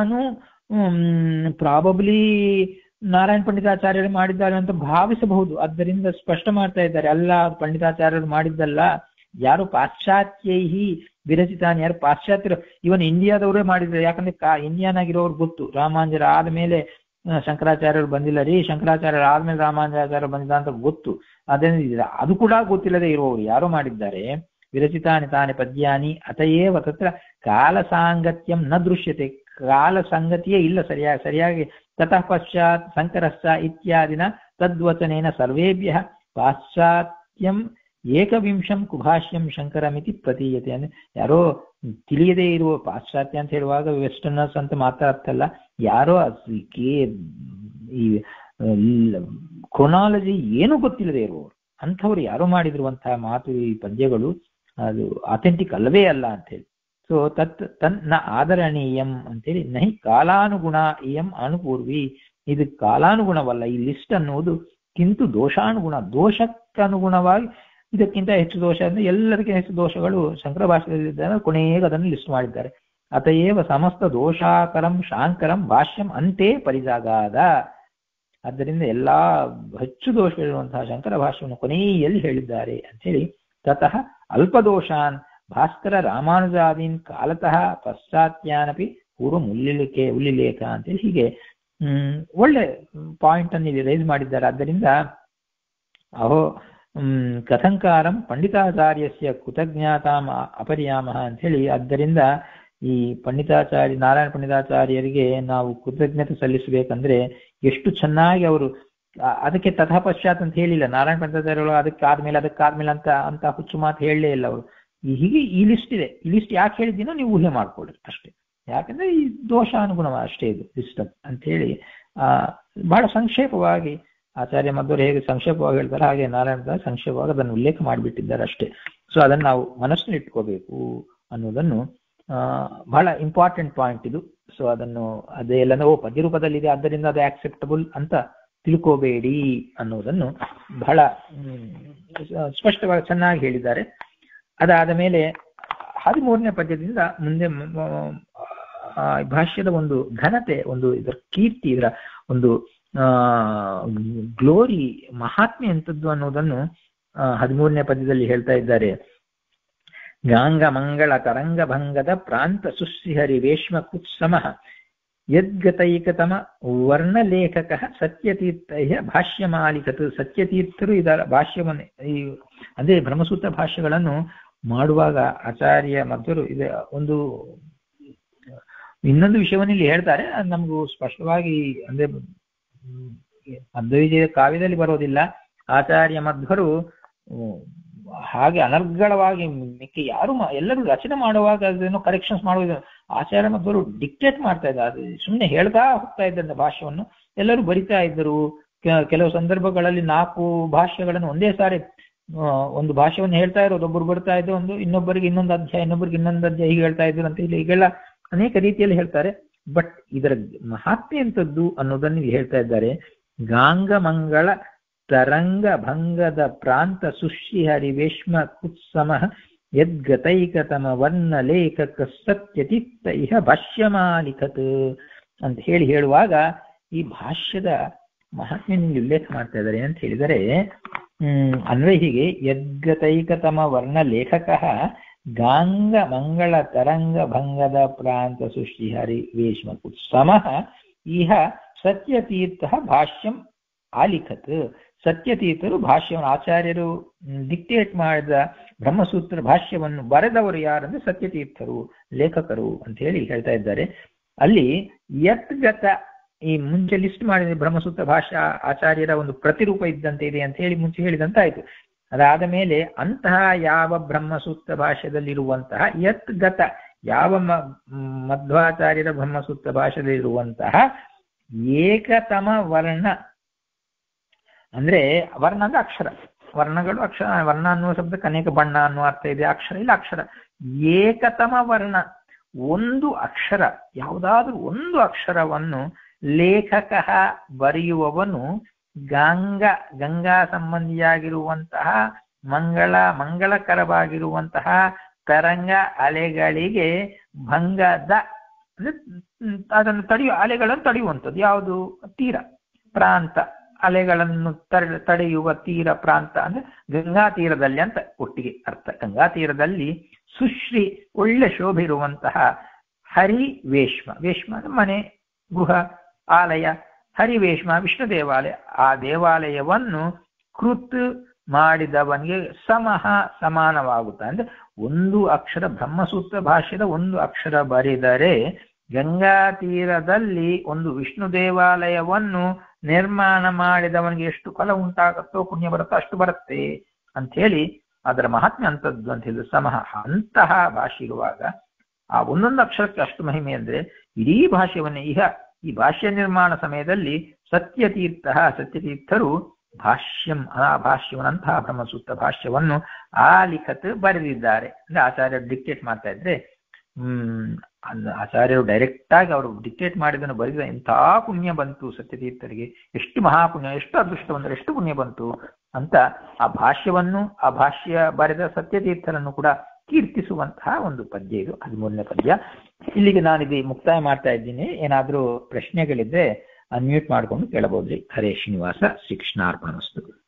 ಪ್ರಾಬಬ್ಲಿ ನಾರಾಯಣ ಪಂಡಿತಾಚಾರ್ಯರು ಮಾಡಿದ್ದಾರೆ ಅಂತ ಭಾವಿಸಬಹುದು ಆದ್ದರಿಂದ ಸ್ಪಷ್ಟ ಮಾಡ್ತಾ ಇದ್ದಾರೆ ಅಲ್ಲ ಪಂಡಿತಾಚಾರ್ಯರು ಮಾಡಿದ್ದಲ್ಲ ಯಾರು ಪಾಶ್ಚಾತ್ಯೈಹಿ ವಿರಚಿತಾನೆ ಯಾರು ಪಾಶ್ಚಾತ್ಯರು ಇವನ್ ಇಂಡಿಯಾದವರೇ ಮಾಡಿದ್ದಾರೆ ಯಾಕಂದ್ರೆ ಕಾ ಇಂಡಿಯಾನಾಗಿರೋರು ಗೊತ್ತು ರಾಮಾಂಜರ ಆದ್ಮೇಲೆ ಶಂಕರಾಚಾರ್ಯರು ಬಂದಿಲ್ಲ ರೀ ಶಂಕರಾಚಾರ್ಯರು ಆದ್ಮೇಲೆ ರಾಮಾನುಜಾಚಾರ್ಯರು ಬಂದಿಲ್ಲ ಅಂತ ಗೊತ್ತು ಅದರಿಂದ ಅದು ಕೂಡ ಗೊತ್ತಿಲ್ಲದೆ ಇರುವವರು ಯಾರೋ ಮಾಡಿದ್ದಾರೆ ವಿರಚಿತಾನಿ ತಾನಿ ಪದ್ಯಾನಿ ಅತಯೇವ ತತ್ರ ಕಾಲ ಸಾಂಗತ್ಯಂ ನ ದೃಶ್ಯತೆ ಕಾಲ ಸಂಗತಿಯೇ ಇಲ್ಲ ಸರಿಯಾಗಿ ಸರಿಯಾಗಿ ತತಃ ಪಶ್ಚಾತ್ ಸಂಕರಶ್ಚ ಇತ್ಯಾದಿನ ತದ್ವಚನೇನ ಸರ್ವೇಭ್ಯ ಪಾಶ್ಚಾತ್ಯಂ ಏಕವಿಂಶಂ ಕುಭಾಷ್ಯಂ ಶಂಕರಮಿತಿ ಪ್ರತೀಯತೆ ಅಂದ್ರೆ ಯಾರೋ ತಿಳಿಯದೇ ಇರುವ ಪಾಶ್ಚಾತ್ಯ ಅಂತ ಹೇಳುವಾಗ ವೆಸ್ಟರ್ನರ್ಸ್ ಅಂತ ಮಾತಾಡ್ತಲ್ಲ ಯಾರೋ ಈ ಕ್ರೊನಾಲಜಿ ಏನು ಗೊತ್ತಿಲ್ಲದೆ ಇರುವವರು ಅಂಥವ್ರು ಯಾರೋ ಮಾಡಿದಿರುವಂತಹ ಮಾತು ಈ ಪದ್ಯಗಳು ಅದು ಅಥೆಂಟಿಕ್ ಅಲ್ಲವೇ ಅಲ್ಲ ಅಂತೇಳಿ ಸೊ ತತ್ ತನ್ನ ಆದರಣೀಯಂ ಅಂತೇಳಿ ನಹಿ ಕಾಲಾನುಗುಣ ಇಯಂ ಅನುಪೂರ್ವಿ ಇದು ಕಾಲಾನುಗುಣವಲ್ಲ ಈ ಲಿಸ್ಟ್ ಅನ್ನುವುದು ಕಿಂತು ದೋಷಾನುಗುಣ ದೋಷಕ್ಕನುಗುಣವಾಗಿ ಇದಕ್ಕಿಂತ ಹೆಚ್ಚು ದೋಷ ಅಂದ್ರೆ ಎಲ್ಲದಕ್ಕಿಂತ ಹೆಚ್ಚು ದೋಷಗಳು ಶಂಕರ ಭಾಷೆಯಲ್ಲಿದ್ದಾಗ ಕೊನೆಗೆ ಅದನ್ನು ಲಿಸ್ಟ್ ಮಾಡಿದ್ದಾರೆ ಅತಯೇವ ಸಮಸ್ತ ದೋಷಾಕರಂ ಶಾಂಕರಂ ಭಾಷ್ಯಂ ಅಂತೆ ಪರಿಜಾಗಾದ ಆದ್ದರಿಂದ ಎಲ್ಲಾ ಹೆಚ್ಚು ದೋಷಗಳಿರುವಂತಹ ಶಂಕರ ಭಾಷ್ಯವನ್ನು ಕೊನೆಯಲ್ಲಿ ಹೇಳಿದ್ದಾರೆ ಅಂತೇಳಿ ತತಃ ಅಲ್ಪದೋಷಾನ್ ಭಾಸ್ಕರ ರಾಮಾನುಜಾದೀನ್ ಕಾಲತಃ ಪಶ್ಚಾತ್ಯಾನಪಿ ಪೂರ್ವ ಉಲ್ಲಿಲಿಕೆ ಉಲ್ಲಿಲೇಖ ಅಂತೇಳಿ ಹೀಗೆ ಹ್ಮ್ ಒಳ್ಳೆ ಪಾಯಿಂಟ್ ಅನ್ನು ಇಲ್ಲಿ ರೈಸ್ ಮಾಡಿದ್ದಾರೆ ಆದ್ದರಿಂದ ಅಹೋ ಹ್ಮ್ ಕಥಂಕಾರಂ ಪಂಡಿತಾಚಾರ್ಯಸ್ಯ ಕೃತಜ್ಞಾತಾಂ ಅಪರ್ಯಾಮಃ ಅಂತ ಹೇಳಿ ಆದ್ದರಿಂದ ಈ ಪಂಡಿತಾಚಾರ್ಯ ನಾರಾಯಣ ಪಂಡಿತಾಚಾರ್ಯರಿಗೆ ನಾವು ಕೃತಜ್ಞತೆ ಸಲ್ಲಿಸಬೇಕಂದ್ರೆ ಎಷ್ಟು ಚೆನ್ನಾಗಿ ಅವರು ಅದಕ್ಕೆ ತಥಾ ಪಶ್ಚಾತ್ ಅಂತ ಹೇಳಿಲ್ಲ ನಾರಾಯಣ ಪಂಡಿತಾಚಾರ್ಯಗಳು ಅದಕ್ಕೆ ಆದ್ಮೇಲೆ ಅದಕ್ಕೆ ಆದ್ಮೇಲೆ ಅಂತ ಅಂತ ಹುಚ್ಚು ಮಾತು ಹೇಳಲೇ ಇಲ್ಲ ಅವರು ಹೀಗೆ ಈ ಲಿಸ್ಟ್ ಇದೆ ಈ ಲಿಸ್ಟ್ ಯಾಕೆ ಹೇಳಿದ್ದೀನೋ ನೀವು ಊಹೆ ಮಾಡ್ಕೊಳ್ಳಿ ಅಷ್ಟೇ ಯಾಕಂದ್ರೆ ಈ ದೋಷಾನುಗುಣ ಅಷ್ಟೇ ಇದು ಲಿಸ್ಟ್ ಅಂತ ಹೇಳಿ ಆ ಬಹಳ ಸಂಕ್ಷೇಪವಾಗಿ ಆಚಾರ್ಯ ಮಧ್ವರು ಹೇಗೆ ಸಂಕ್ಷೇಪವಾಗಿ ಹೇಳ್ತಾರೆ ಹಾಗೆ ನಾರಾಯಣ ಸಂಕ್ಷೇಪವಾಗಿ ಅದನ್ನು ಉಲ್ಲೇಖ ಮಾಡಿಬಿಟ್ಟಿದ್ದಾರೆ ಅಷ್ಟೇ ಸೊ ಅದನ್ನು ನಾವು ಮನಸ್ಸಿನಲ್ಲಿ ಇಟ್ಕೋಬೇಕು ಅನ್ನೋದನ್ನು ಬಹಳ ಇಂಪಾರ್ಟೆಂಟ್ ಪಾಯಿಂಟ್ ಇದು ಸೊ ಅದನ್ನು ಅದೇ ಎಲ್ಲ ಓ ಪದ್ಯ ರೂಪದಲ್ಲಿದೆ ಆದ್ದರಿಂದ ಅದು ಆಕ್ಸೆಪ್ಟಬಲ್ ಅಂತ ತಿಳ್ಕೋಬೇಡಿ ಅನ್ನೋದನ್ನು ಬಹಳ ಸ್ಪಷ್ಟವಾಗಿ ಚೆನ್ನಾಗಿ ಹೇಳಿದ್ದಾರೆ ಅದಾದ ಮೇಲೆ ಹದಿಮೂರನೇ ಪದ್ಯದಿಂದ ಮುಂದೆ ಭಾಷ್ಯದ ಒಂದು ಘನತೆ ಒಂದು ಇದರ ಕೀರ್ತಿ ಇದರ ಒಂದು ಆ ಗ್ಲೋರಿ ಮಹಾತ್ಮೆ ಎಂಥದ್ದು ಅನ್ನೋದನ್ನು ಹದಿಮೂರನೇ ಪದ್ಯದಲ್ಲಿ ಹೇಳ್ತಾ ಇದ್ದಾರೆ ಗಾಂಗ ಮಂಗಳ ತರಂಗ ಭಂಗದ ಪ್ರಾಂತ ಸುಶ್ರಿಹರಿ ರೇಷ್ಮ ಕುತ್ಸಮ ಯದ್ಗತೈಕತಮ ವರ್ಣಲೇಖಕ ಸತ್ಯತೀರ್ಥಯ್ಯ ಭಾಷ್ಯಮಾಲಿಕತು ಸತ್ಯತೀರ್ಥರು ಇದರ ಭಾಷ್ಯವನ್ನು ಈ ಅಂದ್ರೆ ಬ್ರಹ್ಮಸೂತ್ರ ಭಾಷ್ಯಗಳನ್ನು ಮಾಡುವಾಗ ಆಚಾರ್ಯ ಮಧ್ವರು ಇದೆ ಒಂದು ಇನ್ನೊಂದು ವಿಷಯವನ್ನು ಇಲ್ಲಿ ಹೇಳ್ತಾರೆ ನಮಗೂ ಸ್ಪಷ್ಟವಾಗಿ ಅಂದ್ರೆ ಮಧ್ವವಿಜಯ ಕಾವ್ಯದಲ್ಲಿ ಬರೋದಿಲ್ಲ ಆಚಾರ್ಯ ಮಧ್ವರು ಹಾಗೆ ಅನರ್ಗಳವಾಗಿ ಮಿಕ್ಕಿ ಯಾರು ಎಲ್ಲರೂ ರಚನೆ ಮಾಡುವಾಗ ಅದೇನೋ ಕರೆಕ್ಷನ್ಸ್ ಮಾಡುವುದು ಆಚಾರ್ಯ ಮಧ್ವರು ಡಿಕ್ಟೇಟ್ ಮಾಡ್ತಾ ಇದ್ದಾರೆ ಅದು ಸುಮ್ಮನೆ ಹೇಳ್ತಾ ಹೋಗ್ತಾ ಇದ್ದಂತ ಭಾಷೆಯನ್ನು ಎಲ್ಲರೂ ಬರಿತಾ ಇದ್ದರು ಕೆಲವು ಸಂದರ್ಭಗಳಲ್ಲಿ ನಾಲ್ಕು ಭಾಷೆಗಳನ್ನು ಒಂದೇ ಸಾರಿ ಒಂದು ಭಾಷೆಯನ್ನು ಹೇಳ್ತಾ ಇರೋದು ಒಬ್ಬರು ಬರ್ತಾ ಇದ್ದು ಒಂದು ಇನ್ನೊಬ್ಬರಿಗೆ ಇನ್ನೊಂದು ಅಧ್ಯಾಯ ಇನ್ನೊಬ್ಬರಿಗೆ ಇನ್ನೊಂದು ಅಧ್ಯಾಯ ಹೀಗೆ ಹೇಳ್ತಾ ಇದ್ರು ಅಂತ ಇಲ್ಲಿ ಈಗೆಲ್ಲ ಅನೇಕ ರೀತಿಯಲ್ಲಿ ಹೇಳ್ತಾರೆ ಬಟ್ ಇದರ ಮಹಾತ್ಮೆ ಎಂಥದ್ದು ಅನ್ನೋದನ್ನು ಇಲ್ಲಿ ಹೇಳ್ತಾ ಇದ್ದಾರೆ ಗಾಂಗ ಮಂಗಳ ತರಂಗ ಭಂಗದ ಪ್ರಾಂತ ಸುಶ್ರಿಹರಿ ವೇಶ್ಮ ಕುತ್ಸಮ ಯದ್ಗತೈಕತಮ ವರ್ಣ ಲೇಖಕ ಸತ್ಯತಿತ್ತ ಇಹ ಭಾಷ್ಯಮಾಲಿಕತ್ ಅಂತ ಹೇಳಿ ಹೇಳುವಾಗ ಈ ಭಾಷ್ಯದ ಮಹಾತ್ಮೆ ನಿಮ್ಗೆ ಉಲ್ಲೇಖ ಮಾಡ್ತಾ ಇದ್ದಾರೆ ಅಂತ ಹೇಳಿದರೆ ಹ್ಮ್ ಅನ್ವಯ ಹೀಗೆ ಯದ್ಗತೈಕತಮ ವರ್ಣ ಲೇಖಕ ಗಾಂಗ ಮಂಗಳ ತರಂಗ ಭಂಗದ ಪ್ರಾಂತ ಸುಶ್ರಿಹರಿ ವೇಶ್ಮ ಕುತ್ಸಮ ಇಹ ಸತ್ಯತೀರ್ಥ ಭಾಷ್ಯಂ ಆಲಿಖತ್ ಸತ್ಯತೀರ್ಥರು ಭಾಷ್ಯವನ್ನು ಆಚಾರ್ಯರು ಡಿಕ್ಟೇಟ್ ಮಾಡಿದ ಬ್ರಹ್ಮಸೂತ್ರ ಭಾಷ್ಯವನ್ನು ಬರೆದವರು ಯಾರಂದ್ರೆ ಸತ್ಯತೀರ್ಥರು ಲೇಖಕರು ಅಂತ ಹೇಳಿ ಹೇಳ್ತಾ ಇದ್ದಾರೆ ಅಲ್ಲಿ ಯತ್ಗತ ಈ ಮುಂಚೆ ಲಿಸ್ಟ್ ಮಾಡಿದ ಬ್ರಹ್ಮಸೂತ್ರ ಭಾಷಾ ಆಚಾರ್ಯರ ಒಂದು ಪ್ರತಿರೂಪ ಇದ್ದಂತೆ ಇದೆ ಅಂತ ಹೇಳಿ ಮುಂಚೆ ಹೇಳಿದಂತಾಯ್ತು ಅದಾದ ಮೇಲೆ ಅಂತಹ ಯಾವ ಬ್ರಹ್ಮಸೂತ್ರ ಭಾಷೆಯಲ್ಲಿರುವಂತಹ ಯತ್ಗತ ಯಾವ ಮಧ್ವಾಚಾರ್ಯರ ಬ್ರಹ್ಮಸೂತ್ರ ಭಾಷೆಯಲ್ಲಿರುವಂತಹ ಏಕತಮ ವರ್ಣ ಅಂದ್ರೆ ವರ್ಣ ಅಂದ್ರೆ ಅಕ್ಷರ ವರ್ಣಗಳು ಅಕ್ಷರ ವರ್ಣ ಅನ್ನುವ ಶಬ್ದಕ್ಕೆ ಅನೇಕ ಬಣ್ಣ ಅನ್ನುವ ಅರ್ಥ ಇದೆ ಅಕ್ಷರ ಇಲ್ಲ ಅಕ್ಷರ ಏಕತಮ ವರ್ಣ ಒಂದು ಅಕ್ಷರ ಯಾವುದಾದ್ರೂ ಒಂದು ಅಕ್ಷರವನ್ನು ಲೇಖಕ ಬರೆಯುವವನು ಗಂಗ ಗಂಗಾ ಸಂಬಂಧಿಯಾಗಿರುವಂತಹ ಮಂಗಳ ಮಂಗಳಕರವಾಗಿರುವಂತಹ ತರಂಗ ಅಲೆಗಳಿಗೆ ಭಂಗದ ಅಂದ್ರೆ ಅದನ್ನು ತಡೆಯುವ ಅಲೆಗಳನ್ನು ತಡೆಯುವಂಥದ್ದು ಯಾವುದು ತೀರ ಪ್ರಾಂತ ಅಲೆಗಳನ್ನು ತಡೆಯುವ ತೀರ ಪ್ರಾಂತ ಅಂದ್ರೆ ಗಂಗಾ ತೀರದಲ್ಲಿ ಅಂತ ಒಟ್ಟಿಗೆ ಅರ್ಥ ಗಂಗಾ ತೀರದಲ್ಲಿ ಸುಶ್ರೀ ಒಳ್ಳೆ ಶೋಭೆ ಇರುವಂತಹ ಹರಿ ವೇಶ್ಮ ವೇಶ್ಮ ಅಂದ್ರೆ ಮನೆ ಗೃಹ ಆಲಯ ಹರಿವೇಶ್ಮ ವಿಷ್ಣು ದೇವಾಲಯ ಆ ದೇವಾಲಯವನ್ನು ಕೃತ್ ಮಾಡಿದವನಿಗೆ ಸಮಹ ಸಮಾನವಾಗುತ್ತ ಅಂದ್ರೆ ಒಂದು ಅಕ್ಷರ ಬ್ರಹ್ಮಸೂತ್ರ ಭಾಷ್ಯದ ಒಂದು ಅಕ್ಷರ ಬರೆದರೆ ಗಂಗಾ ತೀರದಲ್ಲಿ ಒಂದು ವಿಷ್ಣು ದೇವಾಲಯವನ್ನು ನಿರ್ಮಾಣ ಮಾಡಿದವನಿಗೆ ಎಷ್ಟು ಫಲ ಉಂಟಾಗುತ್ತೋ ಪುಣ್ಯ ಬರುತ್ತೋ ಅಷ್ಟು ಬರುತ್ತೆ ಅಂತ ಹೇಳಿ ಅದರ ಮಹಾತ್ಮ್ಯ ಅಂತದ್ದು ಅಂತ ಹೇಳಿ ಸಮಹ ಅಂತಹ ಭಾಷೆ ಇರುವಾಗ ಆ ಒಂದೊಂದು ಅಕ್ಷರಕ್ಕೆ ಅಷ್ಟು ಮಹಿಮೆ ಅಂದ್ರೆ ಇಡೀ ಭಾಷ್ಯವನ್ನೇ ಈಗ ಈ ಭಾಷ್ಯ ನಿರ್ಮಾಣ ಸಮಯದಲ್ಲಿ ಸತ್ಯತೀರ್ಥ ಸತ್ಯತೀರ್ಥರು ಭಾಷ್ಯಂ ಆ ಭಾಷ್ಯವನಂತಹ ಬ್ರಹ್ಮಸೂತ್ರ ಭಾಷ್ಯವನ್ನು ಆ ಲಿಖತ್ ಬರೆದಿದ್ದಾರೆ ಅಂದ್ರೆ ಆಚಾರ್ಯರು ಡಿಕ್ಟೇಟ್ ಮಾಡ್ತಾ ಇದ್ರೆ ಹ್ಮ್ ಅಲ್ಲ ಆಚಾರ್ಯರು ಡೈರೆಕ್ಟ್ ಆಗಿ ಅವರು ಡಿಕ್ಟೇಟ್ ಮಾಡಿದನ್ನು ಬರೆದ ಎಂಥ ಪುಣ್ಯ ಬಂತು ಸತ್ಯತೀರ್ಥರಿಗೆ ಎಷ್ಟು ಮಹಾಪುಣ್ಯ ಎಷ್ಟು ಅದೃಷ್ಟ ಬಂದರೆ ಎಷ್ಟು ಪುಣ್ಯ ಬಂತು ಅಂತ ಆ ಭಾಷ್ಯವನ್ನು ಆ ಭಾಷ್ಯ ಬರೆದ ಸತ್ಯತೀರ್ಥರನ್ನು ಕೂಡ ಕೀರ್ತಿಸುವಂತಹ ಒಂದು ಪದ್ಯ ಇದು ಹದಿಮೂರನೇ ಪದ್ಯ ಇಲ್ಲಿಗೆ ನಾನಿದು ಮುಕ್ತಾಯ ಮಾಡ್ತಾ ಇದ್ದೀನಿ ಏನಾದರೂ ಪ್ರಶ್ನೆಗಳಿದ್ರೆ ಅನ್ಮ್ಯೂಟ್ ಮಾಡ್ಕೊಂಡು ಕೇಳಬಹುದ್ರಿ ಹರೇ ಶ್ರೀನಿವಾಸ ಶ್ರೀ ಕೃಷ್ಣಾರ್ಪಣಸ್ತು